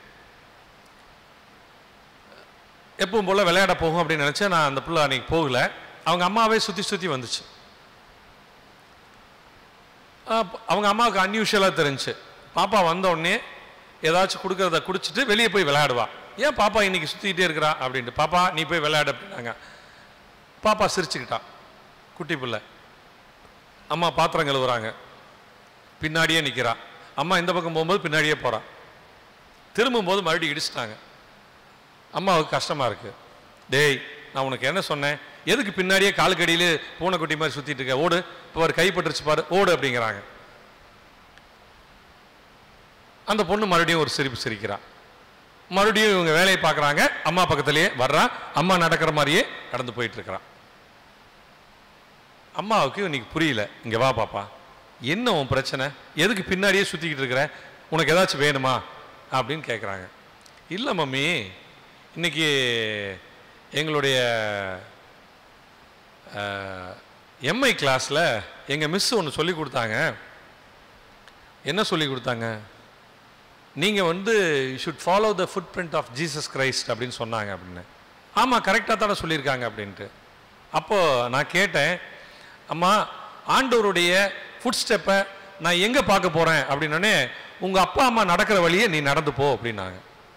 எப்பவும் போல விளையாட போகும் அப்படின்னு நினைச்சேன் நான் அந்த புள்ள அன்னைக்கு போகல அவங்க அம்மாவே சுத்தி சுத்தி வந்துச்சு அப்ப அவங்க அம்மாவுக்கு அன்யூஷுவலாக தெரிஞ்சுச்சு பாப்பா வந்த உடனே ஏதாச்சும் கொடுக்கறத குடிச்சிட்டு வெளியே போய் விளையாடுவா ஏன் பாப்பா இன்னைக்கு சுத்திக்கிட்டே இருக்கிறா அப்படின்ட்டு பாப்பா நீ போய் விளையாடு அப்படின்னாங்க பாப்பா சிரிச்சுக்கிட்டா குட்டி பிள்ளை அம்மா பாத்திரம் கழுவுறாங்க பின்னாடியே நிக்கிறா அம்மா இந்த பக்கம் போகும்போது பின்னாடியே போறா திரும்பும் போது மறுபடியும் இடிச்சிட்டாங்க அம்மாவுக்கு கஷ்டமா இருக்கு டேய் நான் உனக்கு என்ன சொன்னேன் எதுக்கு பின்னாடியே காலுக்கடியில பூனைக்குட்டி மாதிரி சுத்திட்டு இருக்க ஓடு இப்போ ஒரு கைப்பற்றுச்சு பாரு ஓடு அப்படிங்கிறாங்க அந்த பொண்ணு மறுபடியும் ஒரு சிரிப்பு சிரிக்கிறா மறுபடியும் இவங்க வேலையை பார்க்குறாங்க அம்மா பக்கத்துலயே வர்றா அம்மா நடக்கிற மாதிரியே கடந்து போயிட்டு இருக்கிறான் அம்மாவுக்கு இன்னைக்கு புரியல இங்க வா பாப்பா என்ன உன் பிரச்சனை எதுக்கு பின்னாடியே சுத்திக்கிட்டு இருக்கிற உனக்கு ஏதாச்சும் வேணுமா அப்படின்னு கேட்குறாங்க இல்லை மம்மி இன்னைக்கு எங்களுடைய எம்ஐ கிளாஸில் எங்கள் மிஸ் ஒன்று சொல்லி கொடுத்தாங்க என்ன சொல்லி கொடுத்தாங்க நீங்கள் வந்து you should follow the footprint of Jesus Christ அப்படின்னு சொன்னாங்க அப்படின்னு ஆமாம் கரெக்டாக தானே சொல்லியிருக்காங்க அப்படின்ட்டு அப்போது நான் கேட்டேன் அம்மா ஆண்டவருடைய ஃபுட் ஸ்டெப்பை நான் எங்கே பார்க்க போகிறேன் அப்படின்னோடனே உங்கள் அப்பா அம்மா நடக்கிற வழியே நீ நடந்து போ அப்படின்னாங்க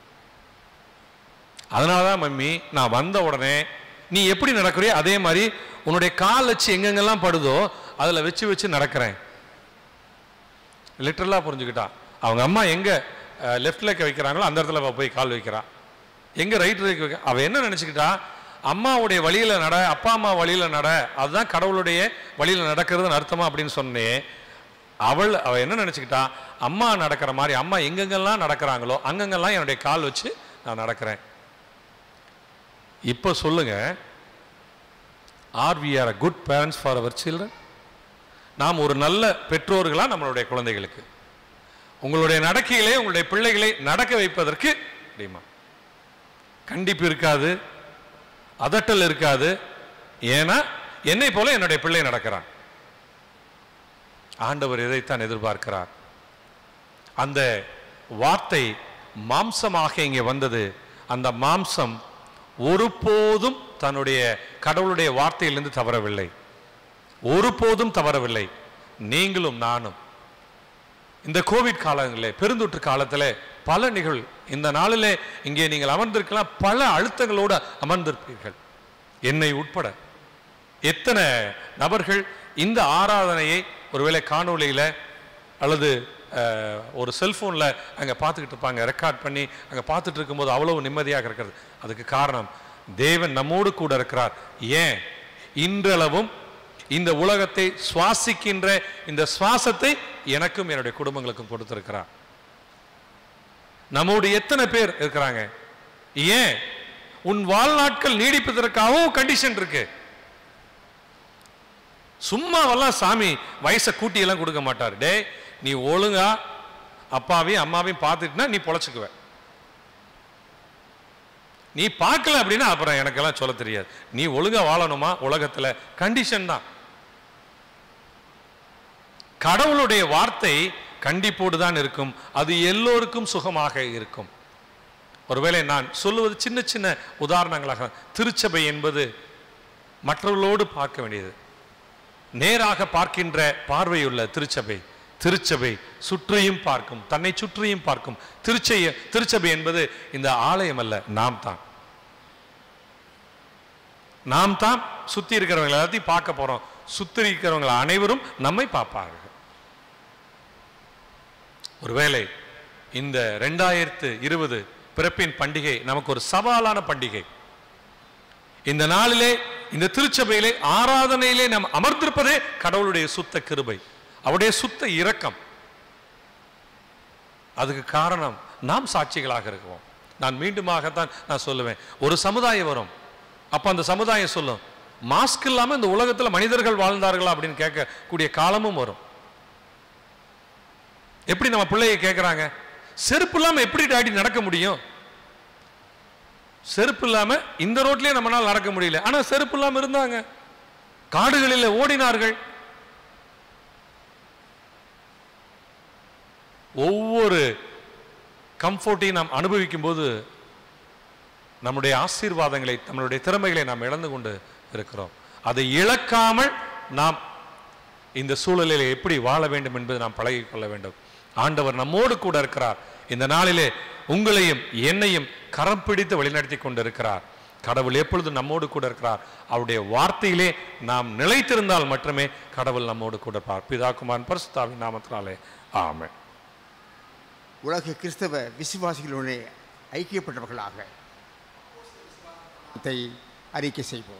அதனால தான் மம்மி நான் வந்த உடனே நீ எப்படி நடக்கிறியோ அதே மாதிரி உன்னுடைய கால் வச்சு எங்கெங்கெல்லாம் படுதோ அதில் வச்சு வச்சு நடக்கிறேன் லிட்டரலாக புரிஞ்சுக்கிட்டா அவங்க அம்மா எங்கே லெஃப்ட் லெக் வைக்கிறாங்களோ அந்த இடத்துல அவ போய் கால் வைக்கிறா எங்கே ரைட் லெக் வைக்க அவள் என்ன நினச்சிக்கிட்டா அம்மாவுடைய வழியில் நட அப்பா அம்மா வழியில் நட அதுதான் கடவுளுடைய வழியில் நடக்கிறதுன்னு அர்த்தமா அப்படின்னு சொன்னேன் அவள் அவள் என்ன நினச்சிக்கிட்டா அம்மா நடக்கிற மாதிரி அம்மா எங்கெங்கெல்லாம் நடக்கிறாங்களோ அங்கங்கெல்லாம் என்னுடைய கால் வச்சு நான் நடக்கிறேன் இப்போ சொல்லுங்க are we are a good parents for our children நாம் ஒரு நல்ல பெற்றோர்களா நம்மளுடைய குழந்தைகளுக்கு உங்களுடைய நடக்கையிலே உங்களுடைய பிள்ளைகளை நடக்க வைப்பதற்கு முடியுமா கண்டிப்பு இருக்காது அதட்டல் இருக்காது ஏன்னா என்னை போல என்னுடைய பிள்ளை நடக்கிறான் ஆண்டவர் இதைத்தான் எதிர்பார்க்கிறார் அந்த வார்த்தை மாம்சமாக இங்கே வந்தது அந்த மாம்சம் ஒருபோதும் தன்னுடைய கடவுளுடைய வார்த்தையிலிருந்து தவறவில்லை ஒருபோதும் தவறவில்லை நீங்களும் நானும் இந்த கோவிட் காலங்களில் பெருந்தொற்று காலத்தில் பல நிகழ் இந்த நாளிலே இங்கே நீங்கள் அமர்ந்திருக்கலாம் பல அழுத்தங்களோடு அமர்ந்திருப்பீர்கள் என்னை உட்பட எத்தனை நபர்கள் இந்த ஆராதனையை ஒருவேளை காணொளியில் அல்லது அஹ், ஒரு செல்ஃபோனில் அங்கே பார்த்துக்கிட்டு இருப்பாங்க ரெக்கார்ட் பண்ணி அங்கே பார்த்துட்டு இருக்கும்போது அவ்வளவு நிம்மதியாக இருக்கிறது அதுக்கு காரணம் தேவன் நம்மோடு கூட இருக்கிறார் ஏன் இன்றளவும் இந்த உலகத்தை சுவாசிக்கின்ற இந்த சுவாசத்தை எனக்கும் என்னுடைய குடும்பங்களுக்கும் கொடுத்திருக்கிறார் நம்மோடு எத்தனை பேர் இருக்கிறாங்க ஏன் உன் வாழ்நாட்கள் நீடிப்பதற்காகவும் கண்டிஷன் இருக்கு சும்மாவெல்லாம் சாமி வயசை கூட்டி எல்லாம் கொடுக்க மாட்டார் டே நீ ஒழுங்கா அப்பாவையும் அம்மாவையும் பார்த்துட்டுனா நீ பொழைச்சுக்குவ நீ பார்க்கல அப்படின்னா அப்புறம் எனக்கெல்லாம் சொல்ல தெரியாது நீ ஒழுங்கா வாழணுமா உலகத்துல கண்டிஷன் தான் கடவுளுடைய வார்த்தை கண்டிப்போடு தான் இருக்கும் அது எல்லோருக்கும் சுகமாக இருக்கும் ஒருவேளை நான் சொல்லுவது சின்ன சின்ன உதாரணங்களாக திருச்சபை என்பது மற்றவர்களோடு பார்க்க வேண்டியது நேராக பார்க்கின்ற பார்வையுள்ள திருச்சபை திருச்சபை சுற்றியும் பார்க்கும் தன்னை சுற்றியும் பார்க்கும் திருச்செய திருச்சபை என்பது இந்த ஆலயம் அல்ல நாம் தான் நாம் தான் சுத்தி இருக்கிறவங்க எல்லாத்தையும் பார்க்க போறோம் சுத்தி இருக்கிறவங்க அனைவரும் நம்மை பார்ப்பார்கள் ஒருவேளை இந்த ரெண்டாயிரத்து இருபது பிறப்பின் பண்டிகை நமக்கு ஒரு சவாலான பண்டிகை இந்த நாளிலே இந்த திருச்சபையிலே ஆராதனையிலே நாம் அமர்ந்திருப்பதே கடவுளுடைய சுத்த கிருபை அவருடைய சுத்த இரக்கம் அதுக்கு காரணம் நாம் சாட்சிகளாக இருக்கிறோம் நான் மீண்டுமாகத்தான் நான் சொல்லுவேன் ஒரு சமுதாயம் வரும் அப்ப அந்த சமுதாயம் சொல்லும் மாஸ்க் இல்லாம இந்த உலகத்துல மனிதர்கள் வாழ்ந்தார்களா அப்படின்னு கேட்கக்கூடிய காலமும் வரும் எப்படி நம்ம பிள்ளைய கேட்குறாங்க செருப்பு இல்லாம எப்படி டாடி நடக்க முடியும் செருப்பு இல்லாம இந்த ரோட்லயே நம்மளால நடக்க முடியல ஆனா செருப்பு இல்லாம இருந்தாங்க காடுகளில் ஓடினார்கள் ஒவ்வொரு கம்ஃபோர்ட்டையும் நாம் அனுபவிக்கும் போது நம்முடைய ஆசீர்வாதங்களை நம்மளுடைய திறமைகளை நாம் இழந்து கொண்டு இருக்கிறோம் அதை இழக்காமல் நாம் இந்த சூழலில் எப்படி வாழ வேண்டும் என்பதை நாம் பழகிக் கொள்ள வேண்டும் ஆண்டவர் நம்மோடு கூட இருக்கிறார் இந்த நாளிலே உங்களையும் என்னையும் கரம் பிடித்து வழிநடத்தி கொண்டிருக்கிறார் கடவுள் எப்பொழுதும் நம்மோடு கூட இருக்கிறார் அவருடைய வார்த்தையிலே நாம் நிலைத்திருந்தால் மட்டுமே கடவுள் நம்மோடு கூட இருப்பார் பிதா குமாரன் பரிசுத்தாவின் நாமத்தினாலே ஆமென் உலக கிறிஸ்தவ விசுவாசிகளுடனே ஐக்கியப்பட்டவர்களாக இதை அறிக்கை செய்வோம்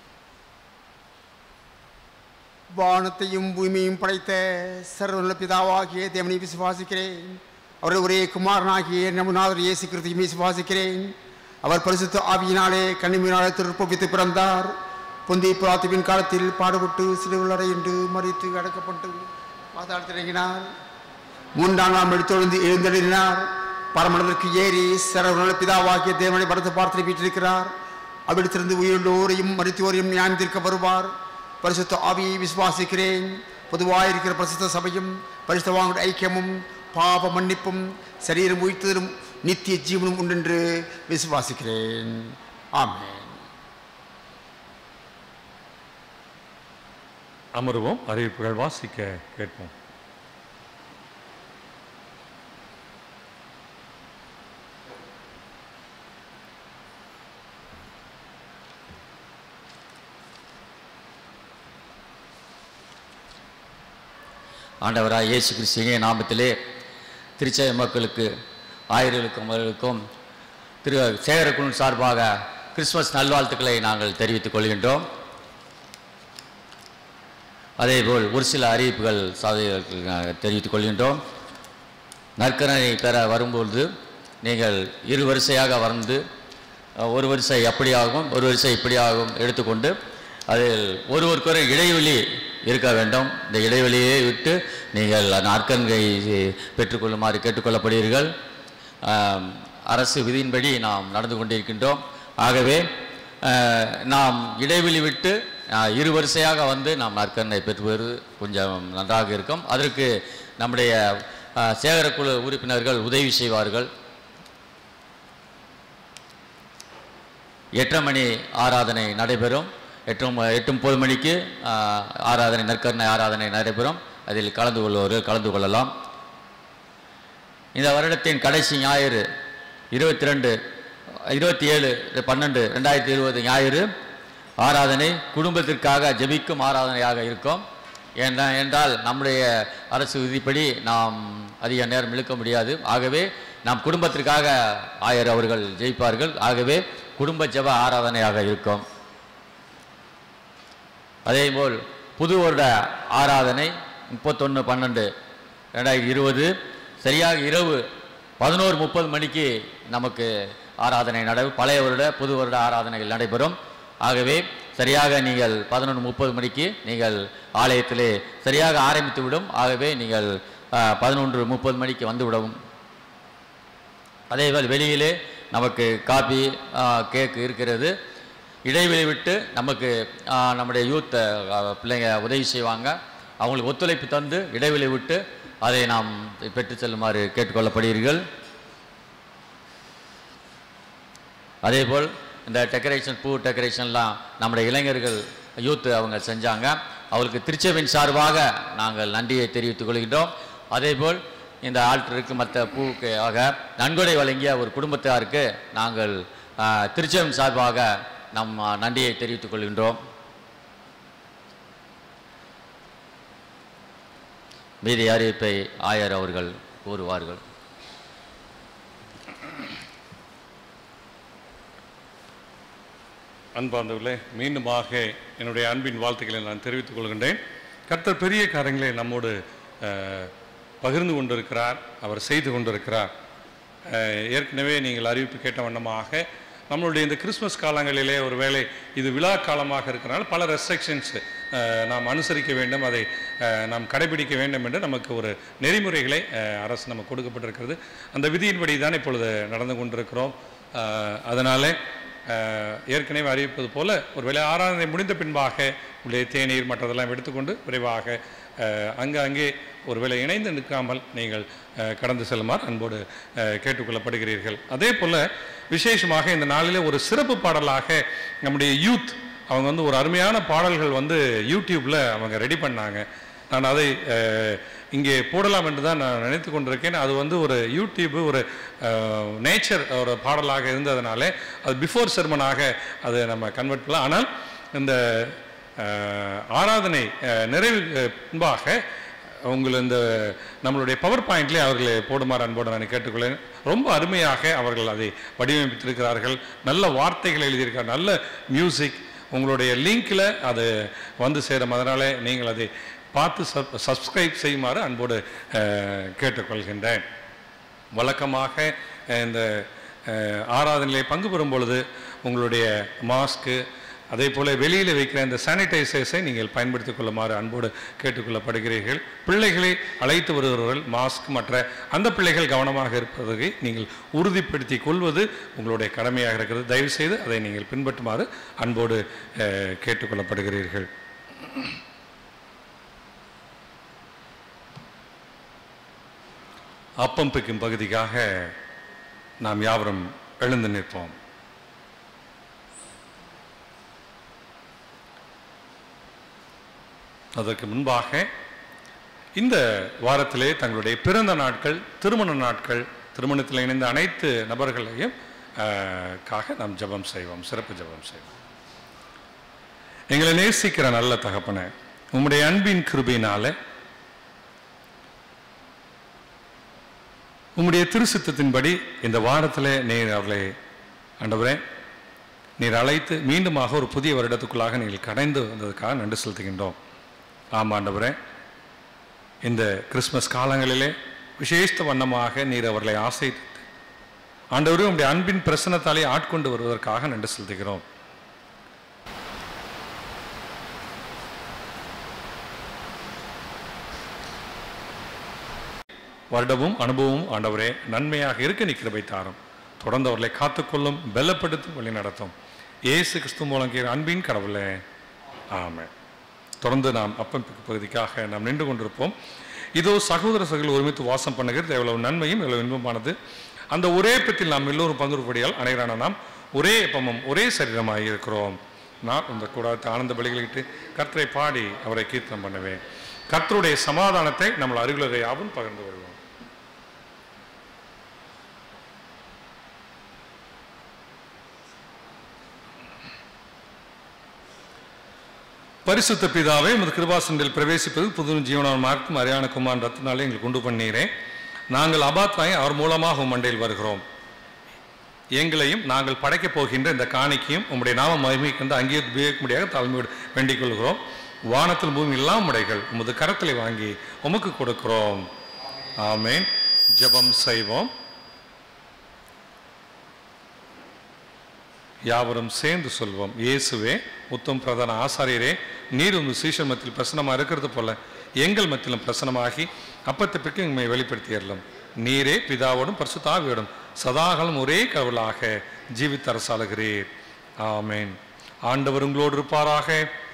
வானத்தையும் பூமியையும் படைத்த சர்வநல பிதாவாகிய தேவனை விசுவாசிக்கிறேன் அவருடைய ஒரே குமாரனாகிய நமுநாதர் இயேசு கிறிஸ்துவையும் விசுவாசிக்கிறேன் அவர் பரிசுத்த ஆவியினாலே கண்ணிமையினாலே திருப்பவித்து பிறந்தார் பொந்தி பிராத்துவின் காலத்தில் பாடுபட்டு சிறுவலரை என்று மறித்து அடக்கப்பட்டு பாதாளத்தில் இறங்கினார் மூன்றாம் நாள் எடுத்தொழுந்து எழுந்தெழுதினார் பரமனதற்கு ஏறி சரவண பிதாவாகிய தேவனை பரத்து பார்த்து வீட்டிருக்கிறார் அவ்விடத்திலிருந்து உயிருள்ளோரையும் மருத்துவரையும் நியாயத்திற்க வருவார் பரிசுத்த ஆவியை விசுவாசிக்கிறேன் பொதுவாயிருக்கிற பரிசுத்த சபையும் பரிசுத்தவாங்களுடைய ஐக்கியமும் பாவ மன்னிப்பும் சரீரம் உயிர்த்ததும் நித்திய ஜீவனும் உண்டென்று விசுவாசிக்கிறேன் ஆமென் அமருவோம் அறிவிப்புகள் வாசிக்க கேட்போம் ஆண்டவராக இயேசு கிறிஸ்துவின் நாமத்திலே திருச்செய மக்களுக்கு ஆயிரங்களுக்கும் அவர்களுக்கும் திரு சேகரக்குழு சார்பாக கிறிஸ்மஸ் நல்வாழ்த்துக்களை நாங்கள் தெரிவித்துக் கொள்கின்றோம் அதேபோல் ஒரு சில அறிவிப்புகள் சாதனைகளுக்கு நாங்கள் தெரிவித்துக் கொள்கின்றோம் நற்கரணை பெற வரும்பொழுது நீங்கள் இரு வரிசையாக வந்து அஹ், ஒரு வரிசை அப்படியாகும் ஒரு வரிசை இப்படியாகும் எடுத்துக்கொண்டு அதில் ஒருவருக்கொரு இடைவெளி இருக்க வேண்டும் இந்த இடைவெளியை விட்டு நீங்கள் நற்கன்கை பெற்றுக்கொள்ளுமாறு கேட்டுக்கொள்ளப்படுவீர்கள் ஆம், அரசு விதியின்படி நாம் நடந்து கொண்டிருக்கின்றோம் ஆகவே அஹ், நாம் இடைவெளி விட்டு அஹ், இரு வரிசையாக வந்து நாம் நற்கண்ணை பெற்றுவது கொஞ்சம் நன்றாக இருக்கும் அதற்கு நம்முடைய அஹ், சேகரக்குழு உறுப்பினர்கள் உதவி செய்வார்கள் எட்டரை மணி ஆராதனை நடைபெறும் எட்டு ம- எட்டு முப்பது மணிக்கு ஆஹ், ஆராதனை நற்கருணை ஆராதனை நடைபெறும் அதில் கலந்து கொள்வோர்கள் கலந்து கொள்ளலாம் இந்த வருடத்தின் கடைசி ஞாயிறு இருபத்தி ரெண்டு இருபத்தி ஏழு பன்னெண்டு ரெண்டாயிரத்தி இருபது ஞாயிறு ஆராதனை குடும்பத்திற்காக ஜெபிக்கும் ஆராதனையாக இருக்கும் ஏன்னா என்றால் நம்முடைய அரசு விதிப்படி நாம் அதிக நேரம் இழுக்க முடியாது ஆகவே நாம் குடும்பத்திற்காக ஆயர் அவர்கள் ஜெயிப்பார்கள் ஆகவே குடும்ப ஜெப ஆராதனையாக இருக்கும் அதேபோல் புது வருட ஆராதனை முப்பத்தொன்று பன்னெண்டு ரெண்டாயிரத்தி இருபது சரியாக இரவு பதினோரு முப்பது மணிக்கு நமக்கு ஆராதனை நடை பழைய வருட புது வருட ஆராதனைகள் நடைபெறும் ஆகவே சரியாக நீங்கள் பதினொன்று முப்பது மணிக்கு நீங்கள் ஆலயத்திலே சரியாக ஆரம்பித்து விடும் ஆகவே நீங்கள் பதினொன்று முப்பது மணிக்கு வந்துவிடவும் அதேபோல் வெளியிலே நமக்கு காபி ஆ, கேக் இருக்கிறது இடைவெளி விட்டு நமக்கு ஆ, நம்முடைய யூத் பிள்ளைங்க உதவி செய்வாங்க அவங்களுக்கு ஒத்துழைப்பு தந்து இடைவெளி விட்டு அதை நாம் பெற்று செல்லுமாறு கேட்டுக்கொள்ளப்படுகிறீர்கள் அதேபோல் இந்த டெக்கரேஷன் பூ டெக்கரேஷன்லாம் நம்முடைய இளைஞர்கள் யூத் அவங்க செஞ்சாங்க அவங்களுக்கு திருச்செவின் சார்பாக நாங்கள் நன்றியை தெரிவித்துக் கொள்கின்றோம் அதேபோல் இந்த ஆல்டருக்கு மற்ற பூவுக்கு ஆக நன்கொடை வழங்கிய ஒரு குடும்பத்தாருக்கு நாங்கள் ஆ, திருச்செவின் சார்பாக நம் நன்றியை தெரிவித்துக் கொள்கின்றோம் மீதி அறிவிப்பை ஆயர் அவர்கள் கூறுவார்கள் அன்பார்ந்தவர்களே மீண்டுமாக என்னுடைய அன்பின் வாழ்த்துக்களை நான் தெரிவித்துக் கொள்கின்றேன் கர்த்தர் பெரிய காரியங்களை நம்மோடு அஹ், பகிர்ந்து கொண்டிருக்கிறார் அவர் செய்து கொண்டிருக்கிறார் அஹ், ஏற்கனவே நீங்கள் அறிவிப்பு கேட்ட வண்ணமாக நம்மளுடைய இந்த கிறிஸ்மஸ் காலங்களிலே ஒருவேளை இது விழா காலமாக இருக்கிறனால பல ரெஸ்ட்ரிக்ஷன்ஸ் நாம் அனுசரிக்க வேண்டும் அதை அஹ், நாம் கடைபிடிக்க வேண்டும் என்று நமக்கு ஒரு நெறிமுறைகளை அஹ், அரசு நமக்கு கொடுக்கப்பட்டிருக்கிறது அந்த விதியின்படி தான் இப்பொழுது நடந்து கொண்டிருக்கிறோம் அஹ், அதனாலே அஹ், ஏற்கனவே அறிவிப்பது போல ஒருவேளை ஆராதனை முடிந்த பின்பாக உள்ளே தேநீர் மற்றதெல்லாம் எடுத்துக்கொண்டு விரைவாக அஹ், அங்கே அங்கே ஒருவேளை இணைந்து நிற்காமல் நீங்கள் அஹ், கடந்து செல்லுமாறு அன்போடு அஹ், கேட்டுக்கொள்ளப்படுகிறீர்கள் அதே போல விசேஷமாக இந்த நாளிலே ஒரு சிறப்பு பாடலாக நம்முடைய யூத் அவங்க வந்து ஒரு அருமையான பாடல்கள் வந்து யூடியூப்பில் அவங்க ரெடி பண்ணாங்க நான் அதை அஹ், இங்கே போடலாம் என்று தான் நான் நினைத்து கொண்டிருக்கேன் அது வந்து ஒரு யூடியூப் ஒரு நேச்சர் ஒரு பாடலாக இருந்ததுனாலே அது பிஃபோர் செர்மனாக அது நம்ம கன்வெர்ட் பண்ணலாம் ஆனால் இந்த அஹ், ஆராதனை அஹ், நிறைவு அஹ், பின்பாக உங்கள் இந்த நம்மளுடைய பவர் பாயிண்ட்லேயே அவர்களை போடுமாறு அன்போடு நான் கேட்டுக்கொள்ளேன் ரொம்ப அருமையாக அவர்கள் அதை வடிவமைத்திருக்கிறார்கள் நல்ல வார்த்தைகள் எழுதியிருக்கார் நல்ல மியூசிக் உங்களுடைய லிங்கில் அது வந்து சேரும் அதனாலே நீங்கள் அதை பார்த்து சப் சப்ஸ்கிரைப் செய்யுமாறு அன்போடு அஹ், கேட்டுக்கொள்கின்றேன் வழக்கமாக அஹ், இந்த அஹ், ஆராதனையிலே பங்கு பெறும் பொழுது உங்களுடைய மாஸ்க்கு அதே போல வெளியில் வைக்கிற இந்த சானிடைசர்ஸை நீங்கள் பயன்படுத்திக் கொள்ளுமாறு அன்போடு கேட்டுக்கொள்ளப்படுகிறீர்கள் பிள்ளைகளை அழைத்து வருகிறவர்கள் மாஸ்க் மற்ற அந்த பிள்ளைகள் கவனமாக இருப்பதை நீங்கள் உறுதிப்படுத்திக் கொள்வது உங்களுடைய கடமையாக இருக்கிறது தயவு செய்து அதை நீங்கள் பின்பற்றுமாறு அன்போடு அஹ், கேட்டுக்கொள்ளப்படுகிறீர்கள் அப்பம் பிக்கும் பகுதிக்காக நாம் யாவரும் எழுந்து நிற்போம் அதற்கு முன்பாக இந்த வாரத்திலே தங்களுடைய பிறந்த நாட்கள் திருமண நாட்கள் திருமணத்தில் இணைந்த அனைத்து நபர்களையும் ஆஹ், காக நாம் ஜெபம் செய்வோம் சிறப்பு ஜெபம் செய்வோம் எங்களை நேசிக்கிற நல்ல தகப்பனே உம்முடைய அன்பின் கிருபையினாலே உம்முடைய திருசித்தத்தின்படி இந்த வாரத்திலே நீர் அவர்களை ஆண்டவரே நீர் அழைத்து மீண்டுமாக ஒரு புதிய வருடத்துக்குள்ளாக நீங்கள் கடைந்து வந்ததுக்காக நன்றி செலுத்துகின்றோம் ஆமாம் ஆண்டவரே இந்த கிறிஸ்மஸ் காலங்களிலே விசேஷ வண்ணமாக நீர் அவர்களை ஆசைத்து ஆண்டவரே உம்முடைய அன்பின் பிரசனத்தாலே ஆட்கொண்டு வருவதற்காக நன்றி செலுத்துகிறோம் வருடமும் அனுபவமும் ஆண்டவரே நன்மையாக இருக்க நீ கிருபை தாரும் தொடர்ந்து அவர்களை காத்துக்கொள்ளும் பலப்படுத்தும் வழி நடத்தும் இயேசு கிறிஸ்து மூலம் கேட்கிற அன்பின் கடவுளே ஆமென் தொடர்ந்து நாம் அப்பம் பகுதிக்காக நாம் நின்று கொண்டிருப்போம் இதோ சகோதர சகோதரர்கள் ஒருமித்து வாசம் பண்ணுகிறது எவ்வளவு நன்மையும் எவ்வளவு இன்பமானது அந்த ஒரே பத்தில் நாம் எல்லோரும் பங்குபடியால் அனைவரான நாம் ஒரே எப்பமும் ஒரே சரீரமாக இருக்கிறோம் நான் இந்த கூடாரத்தை ஆனந்த பலிகளிட்டு கர்த்தரை பாடி அவரை கீர்த்தனம் பண்ணுவேன் கர்த்தருடைய சமாதானத்தை நம்ம அருகிலரை யாவும் பகிர்ந்து கொள்வோம் பரிசுத்த பிதாவே உமது கிருபாசனில் பிரவேசிப்பது புது ஜீவனான மார்க்கும் அரியான குமார் ரத்தினாலே எங்களுக்கு உண்டு பண்ணீரே நாங்கள் அபாத்வாய் அவர் மூலமாக உம் மண்டையில் வருகிறோம் எங்களையும் நாங்கள் படைக்கப் போகின்ற இந்த காணிக்கையும் உம்முடைய நாம மகிமைக்கு வந்து அங்கே உபயோகிக்கும்படியாக தாழ்மையோடு வேண்டிக் கொள்கிறோம் வானத்தில் பூமி எல்லாம் உடைகள் உமது கரத்திலே வாங்கி உமக்கு கொடுக்கிறோம் ஆமென் ஜெபம் செய்வோம் யாவரும் சேர்ந்து சொல்வோம் இயேசுவே உத்தம் பிரதான ஆசாரியரே நீர் உங்கள் சீஷர் மத்தியில் பிரசனமாக இருக்கிறது போல எங்கள் மத்தியிலும் பிரசனமாகி அப்பத்தை பிற்கு எங்களை வெளிப்படுத்தியறலும் நீரே பிதாவோடும் பரிசுத்தாவியோடும் சதாகாலம் ஒரே கடவுளாக ஜீவித்து அரசாளுகிறீர் ஆமென் ஆண்டவர் உங்களோடு இருப்பாராக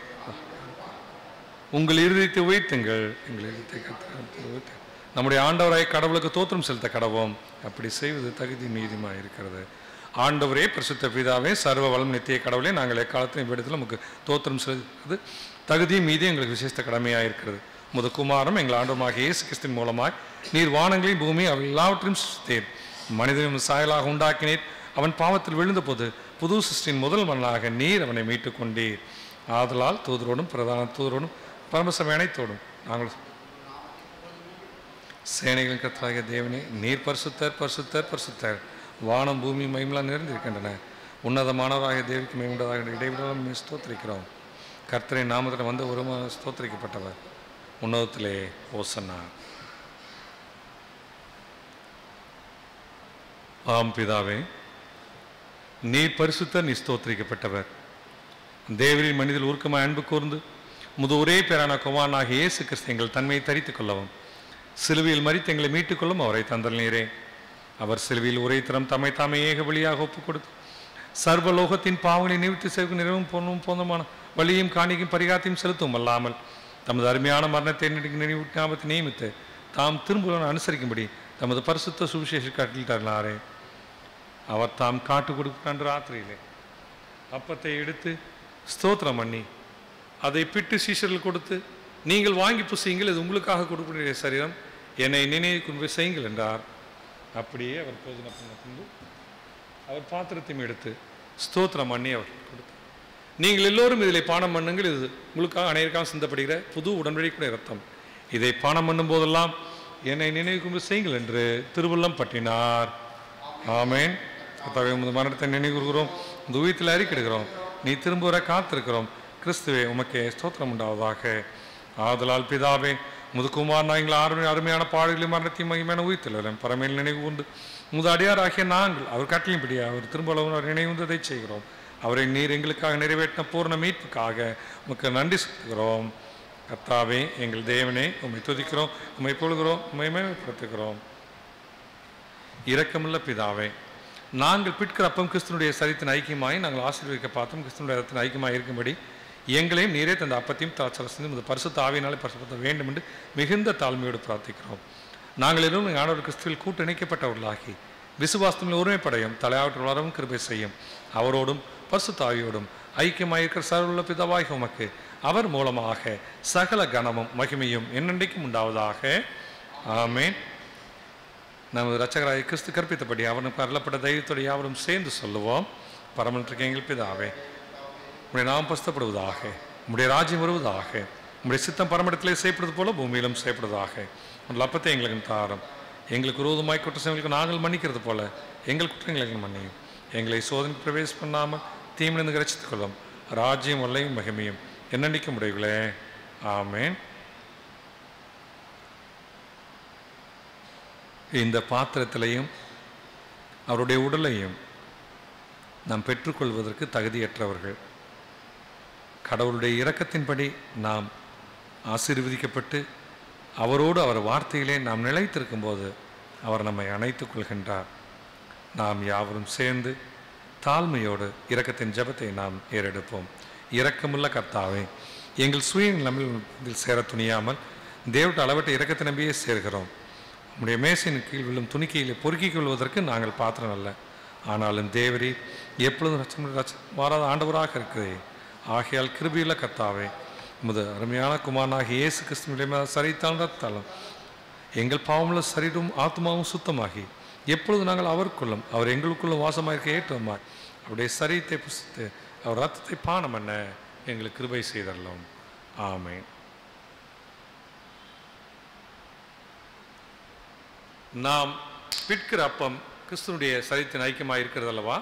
உங்கள் இருதயத்தை உயர்த்துங்கள் எங்கள் இருதயத்தை கர்த்தருக்கு உயர்த்து. நம்முடைய ஆண்டவராய் கடவுளுக்கு தோற்றம் செலுத்த கடவோம் அப்படி செய்வது தகுதி நீதிமாக இருக்கிறது ஆண்டவரே பரிசுத்த பிதாவே சர்வ வளம் நித்திய கடவுளே நாங்கள் எக்காலத்திலும் விடத்தில் நமக்கு தோற்றம் செலுத்துவது தகுதி மீது எங்களுக்கு விசேஷ கடமையாக இருக்கிறது முது குமாரம் எங்கள் ஆண்டவமாக இயேசு கிறிஸ்தின் மூலமாய் நீர் வானங்களையும் பூமி அவை எல்லாவற்றையும் சிருஷ்டித்தீர் மனிதனும் சாயலாக உண்டாக்கினீர் அவன் பாவத்தில் விழுந்தபோது புது சிருஷ்டியின் முதல் மண்ணாக நீர் அவனை மீட்டுக் கொண்டீர் ஆதலால் தூதரோடும் பிரதான தூதரோடும் பரமசபை அனைத்தோடும் நாங்கள் சேனைகளின் கர்த்தராகிய தேவனே நீர் பரிசுத்தர் பரிசுத்தர் பரிசுத்தர் வானம் பூமி மயமெல்லாம் நிறைந்திருக்கின்றன உன்னதமானவராகிய தேவிக்கு மேம்பட்டதாக இடைவிடாமல் நீ ஸ்தோத்திரிக்கிறோம் கர்த்தரின் நாமத்தில் வந்து ஒரு ஸ்தோத்திரிக்கப்பட்டவர் உன்னதத்திலே ஓசன்னா ஆம் பிதாவே நீ பரிசுத்தர் நீ ஸ்தோத்திரிக்கப்பட்டவர் தேவரின் மனிதல் உருக்கமாய் அன்பு கூர்ந்து முது ஒரே பேரான குமாரனாகிய இயேசு கிறிஸ்து எங்கள் தன்மையை தரித்துக் கொள்ளவும் சிலுவையில் மறித்து எங்களை மீட்டுக் கொள்ளும் அவரை தந்தல் நீரே அவர் சிலுவையில் உரை தரம் தம்மை தாமே ஏக வழியாக ஒப்புக் கொடுத்து சர்வலோகத்தின் பாவங்களை நிவர்த்தி செய்வதற்கு நிறைவும் பொண்ணும் போந்தமான வழியும் காணிக்கும் பரிகாரத்தையும் செலுத்தும் அல்லாமல் தமது அருமையான மரணத்தை நினைவு ஞாபகத்தை நியமித்து தாம் திரும்ப அனுசரிக்கும்படி தமது பரிசுத்த சுவிசேஷ கட்டிட்டார்களாரே அவர் தாம் காட்டு கொடுக்கின்ற ராத்திரியிலே அப்பத்தை எடுத்து ஸ்தோத்திரம் பண்ணி அதை பிட்டு சீஷர்கள் கொடுத்து நீங்கள் வாங்கி புசியுங்கள் இது உங்களுக்காக கொடுக்கக்கூடிய சரீரம் என்னை நினைவு கொண்டு போய் செய்யுங்கள் என்றார் அப்படியே அவர் போஜன பண்ண பின்பு அவர் பாத்திரத்தையும் எடுத்து ஸ்தோத்திரம் பண்ணி அவர் கொடுத்தார் நீங்கள் எல்லோரும் இதில் பானம் பண்ணுங்கள் இது உங்களுக்காக அனைவருக்காக சிந்தப்படுகிற புது உடன்படிக்கூடிய ரத்தம் இதை பானம் பண்ணும் போதெல்லாம் என்னை நினைவு கொண்டு செய்யுங்கள் என்று திருவுள்ளம் பற்றினார் ஆமேன் கர்த்தாவே உமது மரணத்தை நினைவு கூறுகிறோம் இந்த உயிரத்தில் அறிக்கிடுகிறோம் நீ திரும்ப வர காத்திருக்கிறோம் கிறிஸ்துவே உமக்கே ஸ்தோத்திரம் உண்டாவதாக ஆதலால் பிதாவே முதுகுமார் நாங்கள் அருமை அருமையான பாடுகளையும் மரணத்தையும் மகிமையான உயிர்த்தலும் பரமையில் நினைவு உண்டு முது அடியாராகிய நாங்கள் அவர் கட்டளையின்படி அவர் திரும்ப அவர் நினைவுந்ததை செய்கிறோம் அவரை நீர் எங்களுக்காக நிறைவேற்றின பூர்ண மீட்புக்காக உமக்கு நன்றி செலுத்துகிறோம் கர்த்தாவே எங்கள் தேவனே உம்மை துதிக்கிறோம் உம்மை பொழுகிறோம் உம்மை மேம்படுத்துகிறோம் இரக்கமுள்ள பிதாவே நாங்கள் பிற்கிற அப்பம் கிறிஸ்தனுடைய சரித்தின் ஐக்கியமாய் நாங்கள் ஆசீர்வதிக்க பார்த்தோம் கிறிஸ்தனுடைய ரத்தின் ஐக்கியமாய் இருக்கும்படி எங்களையும் நீரே தந்த அப்பத்தையும் தாச்சரசையும் இந்த பரிசுத்த ஆவியினாலே பரிசுத்த வேண்டும் என்று மிகுந்த தாழ்மையோடு பிரார்த்திக்கிறோம் நாங்கள் எல்லோரும் எங்கள் ஆண்டவர் கிறிஸ்துவில் கூட்டு இணைக்கப்பட்டவர்களாகி விசுவாசத்தில் ஒருமைப்படையும் தலையாவற்று வளரவும் கிருபை செய்யும் அவரோடும் பரிசுத்த ஆவியோடும் ஐக்கியமாயிருக்கிற சர்வuள்ள பிதாவாக உமக்கு அவர் மூலமாக சகல கனமும் மகிமையும் என்னென்றைக்கும் உண்டாவதாக ஆமென் நமது ரச்சகராய கிறிஸ்து கற்பித்தபடி அவனுக்கு அருளப்பட்ட தைரியத்தோடு யாவரும் சேர்ந்து சொல்லுவோம் பரமன்றிருக்க எங்கள் பிதாவே உடைய நாம் பஸ்தப்படுவதாக உடைய ராஜ்யம் வருவதாக உடைய சித்தம் பரமடத்திலே செய்யப்படுவது போல பூமியிலும் செய்யப்படுவதாக உங்கள் அப்பத்தை எங்களுக்கு தாரம் எங்களுக்கு விரோதமாய் குற்ற செய்வங்களுக்கு நாங்கள் மன்னிக்கிறது போல எங்கள் குற்றங்களுக்கு மன்னியும் எங்களை சோதனை பிரவேச பண்ணாமல் தீமிலிருந்து கிரச்சித்துக் கொள்ளும் ராஜ்யம் வல்லையும் மகிமையும் என்னென்னைக்க முடிவுகளே ஆமேன் இந்த பாத்திரத்திலையும் அவருடைய உடலையும் நாம் பெற்றுக்கொள்வதற்கு தகுதியற்றவர்கள் கடவுளுடைய இரக்கத்தின்படி நாம் ஆசீர்வதிக்கப்பட்டு அவரோடு அவர் வார்த்தையிலே நாம் நிலைத்திருக்கும் போது அவர் நம்மை அணைத்துக் கொள்கின்றார் நாம் யாவரும் சேர்ந்து தாழ்மையோடு இரக்கத்தின் ஜெபத்தை நாம் ஏறெடுப்போம் இரக்கமுள்ள கர்த்தாவே எங்கள் சுய நிலைமையில் சேர துணியாமல் தேவட்ட அளவட்ட இரக்கத்தை நம்பியே சேர்கிறோம் உம்முடைய மேசையின் கீழ் விழும் துணிக்கையிலே பொறுக்கிக் கொள்வதற்கு நாங்கள் பாத்திரம் அல்ல ஆனாலும் தேவரே எப்பொழுதும் ரச்சம் ரச்ச மாறாத ஆண்டவராக இருக்கிறேன் ஆகையால் கிருபியுள்ள கர்த்தாவே உமது அருமையான குமாரனாகிய இயேசு கிறிஸ்துவின் சரித்தால் ரத்தாலும் எங்கள் பாவமுள்ள சரீரமும் ஆத்மாவும் சுத்தமாகி எப்பொழுது நாங்கள் அவருக்குள்ளும் அவர் எங்களுக்குள்ளும் வாசமாயிருக்க ஏற்றமாய் அவருடைய சரீரத்தை புசித்து அவர் ரத்தத்தை பானம் பண்ண எங்களுக்கு கிருபை செய்தரலாம் ஆமென் நாம் பிற்கிற அப்பம் கிறிஸ்துனுடைய சரீரத்தின் ஐக்கியமாக இருக்கிறது அல்லவா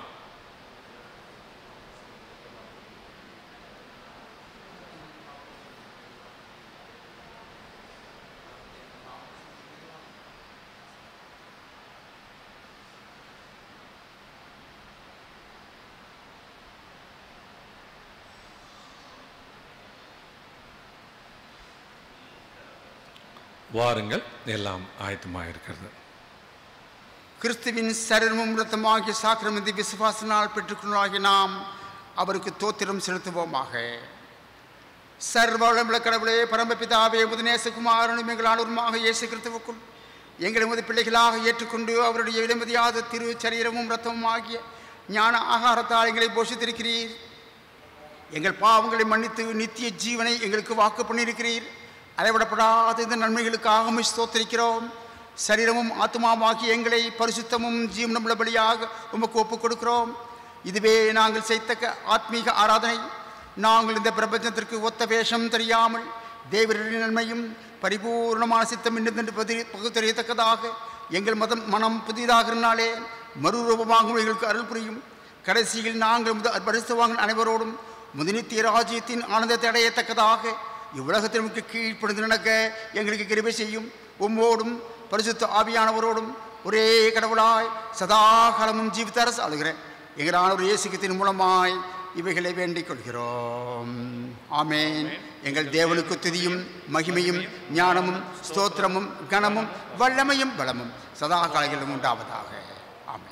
வாருங்கள் எல்லாம் ஆயத்தமாக இருக்கிறது கிறிஸ்துவின் சரீரமும் இரத்தமாகிய சாக்கிரமதி விசுவாசனால் பெற்றுக்கொள்ளாகிய நாம் அவருக்கு தோத்திரம் செலுத்துவோமாக சர்வளமுள்ள கடவுளே பரமபிதாவே முதநேசகுமாரனும் எங்கள் ஆளுமாக இயேசு கிறிஸ்துவுக்குள் எங்களை முது பிள்ளைகளாக ஏற்றுக்கொண்டு அவருடைய இளமதியாத திரு சரீரமும் இரத்தமும் ஆகிய ஞான ஆகாரத்தால் எங்களை போஷித்திருக்கிறீர் எங்கள் பாவங்களை மன்னித்து நித்திய ஜீவனை எங்களுக்கு வாக்கு பண்ணியிருக்கிறீர் அளவிடப்படாத இந்த நன்மைகளுக்காக உம்மை ஸ்தோத்திரிக்கிறோம் சரீரமும் ஆத்மாவாகி எங்களை பரிசுத்தமும் ஜீவனமுள்ள பலியாக உமக்கு ஒப்புக் கொடுக்கிறோம் இதுவே நாங்கள் செய்தக்க ஆத்மீக ஆராதனை நாங்கள் இந்த பிரபஞ்சத்திற்கு ஒத்த வேஷம் தெரியாமல் தேவரின் நன்மையும் பரிபூர்ணமான சித்தம் இன்னதென்று பதி- பகுத்தறியத்தக்கதாக எங்கள் மதம் மனம் புதிதாகிறனாலே மறுரூபமாகவும் எங்களுக்கு அருள் புரியும் கடைசியில் நாங்கள் முத பரிசுவாங்க அனைவரோடும் முதினித்திய ராஜ்யத்தின் ஆனந்தத்தை அடையத்தக்கதாக இவ்வுலகத்திற்கு கீழ்ப்படிந்து நடக்க எங்களுக்கு கிருபை செய்யும் உம்மோடும் பரிசுத்த ஆவியானவரோடும் ஒரே கடவுளாய் சதா காலமும் ஜீவித்த அரசு ஆளுகிறேன் எங்களான ஒரு இயேசுக்கத்தின் மூலமாய் இவைகளை வேண்டிக் கொள்கிறோம் ஆமேன் எங்கள் தேவனுக்கு துதியும் மகிமையும் ஞானமும் ஸ்தோத்திரமும் கனமும் வல்லமையும் பலமும் சதா காலங்களிலும் உண்டாவதாக ஆமென்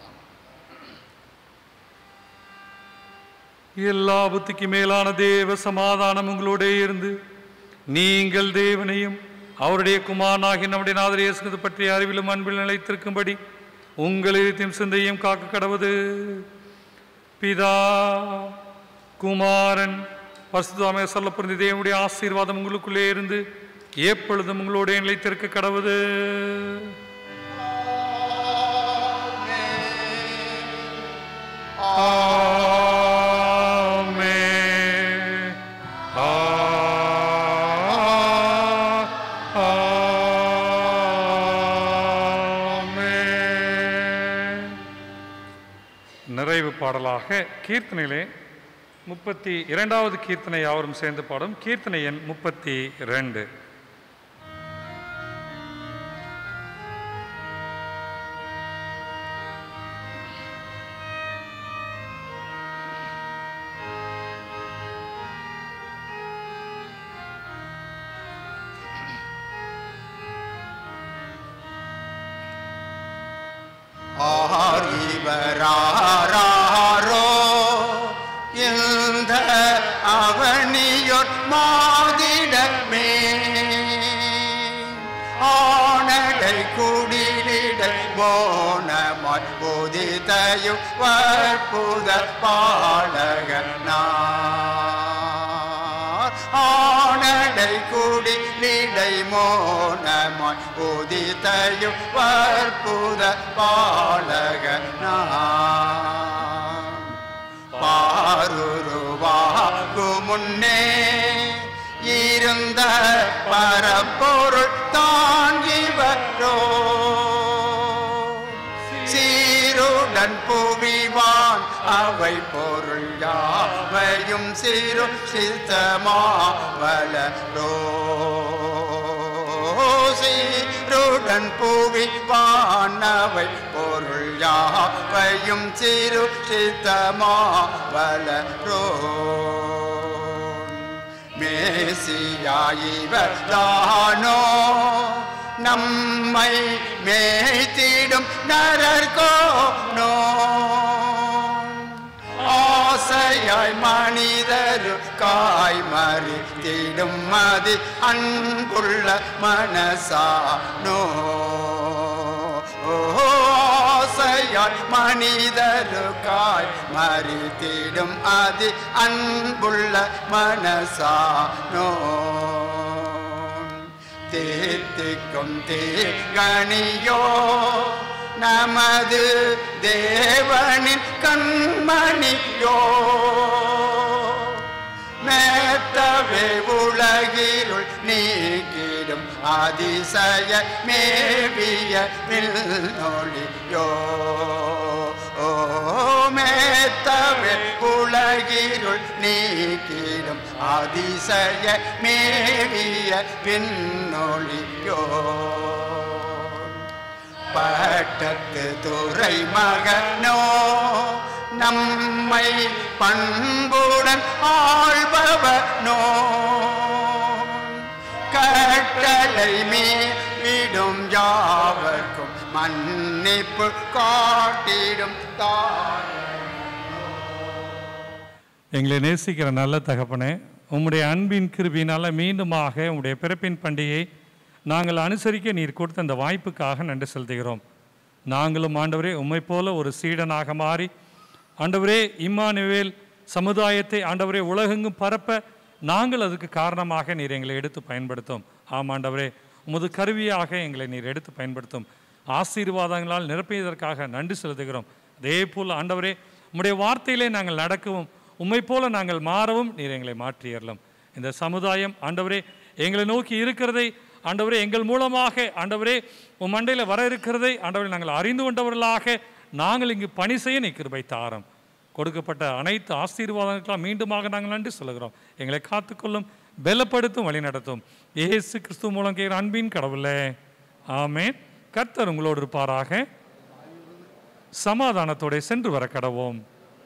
எல்லா புத்திக்கு மேலான தேவ சமாதானம் உங்களோடே இருந்து நீங்கள் தேவனையும் அவருடைய குமாரனாகி நம்முடைய நாதர் இயேசுவது பற்றிய அறிவிலும் அன்பில் நிலைத்திருக்கும்படி உங்கள் இதயத்தையும் சிந்தையும் காக்க கடவுது பிதா குமாரன் பரிசுத்தாமே சொல்லப்படுந்த தேவனுடைய ஆசீர்வாதம் உங்களுக்குள்ளே இருந்து எப்பொழுதும் உங்களோட நிலைத்திருக்க கடவுது Amen. Amen. நிறைவு பாடலாக கீர்த்தனையிலே முப்பத்தி இரண்டாவது கீர்த்தனை யாவரும் சேர்ந்து பாடும் கீர்த்தனை எண் முப்பத்தி ரெண்டு ஆர் இவராரோ இந்த அவனியொட் மாதிடமே ஆனடை குடிலிடை போனமாய் புதிதையும் வற்புத பாடகனார் ஆனடை குடிலிடை மோனமாய் புதிதையும் வற்புத பாடகனார் பாருருவாகு முன்னே இருந்த பரப்பொருள் தாங்கிவரோ சீருடன் புவிவான் அவை பொருள் யாவையும் சிறு சித்தமாவலரோ சீருடன் புவிவானவை பொருள் யாவையும் சிறு சித்தமாவலரோ மேசியாயிவர் தானோ நம்மை மேய்த்திடும் நரர்கோ நோ ஆசையாய் மனிதருக்காய் மறித்திடும் மதி அன்புள்ள மனசானோ ஆசையாய் மனிதருக்காய் மறித்திடும் அதி அன்புள்ள மனசானோ தீர்த்திக்கும் தீர்கணியோ நமது தேவனின் கண்மணியோ மேத்தவே உலகிருள் நீக்கிடும் அதிசய மேவிய வில்நொழியோ ஓ மேத்தவே உலகிருள் நீக்கிடும் அதிசய மேவிய விண்ணொழியோ பட்டத்து துறை மகனோ நம்மை பண்புடன் ஆள்பவனோ கட்டளை மீடும் யாவர்க்கும் மன்னிப்பு காட்டிடும் தாய் எங்களை நேசிக்கிற நல்ல தகப்பனே உம்முடைய அன்பின் கிருபினால மீண்டுமாக உம்முடைய பிறப்பின் பண்டிகையை நாங்கள் அனுசரிக்க நீர் கொடுத்த அந்த வாய்ப்புக்காக நன்றி செலுத்துகிறோம் நாங்களும் ஆண்டவரே உம்மை போல ஒரு சீடனாக மாறி ஆண்டவரே இம்மானுவேல் சமுதாயத்தை ஆண்டவரே உலகெங்கும் பரப்ப நாங்கள் அதுக்கு காரணமாக நீர் எங்களை எடுத்து பயன்படுத்தும் ஆம் ஆண்டவரே உமது கருவியாக எங்களை நீர் எடுத்து பயன்படுத்தும் ஆசீர்வாதங்களால் நிரப்பியதற்காக நன்றி செலுத்துகிறோம் அதே போல் ஆண்டவரே உம்முடைய வார்த்தையிலே நாங்கள் நடக்கவும் உம்மை போல நாங்கள் மாறவும் நீர் எங்களை மாற்றியறலாம் இந்த சமுதாயம் ஆண்டவரே எங்களை நோக்கி இருக்கிறதை ஆண்டவரே எங்கள் மூலமாக ஆண்டவரே உம் மண்டையில் வர இருக்கிறதை ஆண்டவரே நாங்கள் அறிந்து கொண்டவர்களாக நாங்கள் இங்கு பணி செய்ய நீ கிருபை தாரம் கொடுக்கப்பட்ட அனைத்து ஆசீர்வாதங்களுக்கெல்லாம் மீண்டுமாக நாங்கள் நன்றி சொல்லுகிறோம் எங்களை காத்துக்கொள்ளும் பலப்படுத்தும் வழி நடத்தும் இயேசு கிறிஸ்து மூலம் கேட்கிற அன்பின் கடவுளே ஆமென் கர்த்தர் உங்களோடு இருப்பாராக சமாதானத்தோட சென்று வர கடவோம்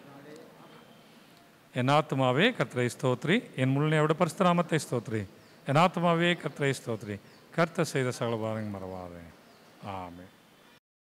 என் ஆத்மாவே கர்த்தரை ஸ்தோத்ரி என் முழுனையோட பரிசுத்தராமத்தை ஸ்தோத்ரி என் ஆத்மாவே கர்த்தரை ஸ்தோத்ரி கர்த்தர் செய்த சகல பாதங்கள் மறவாதே ஆமென்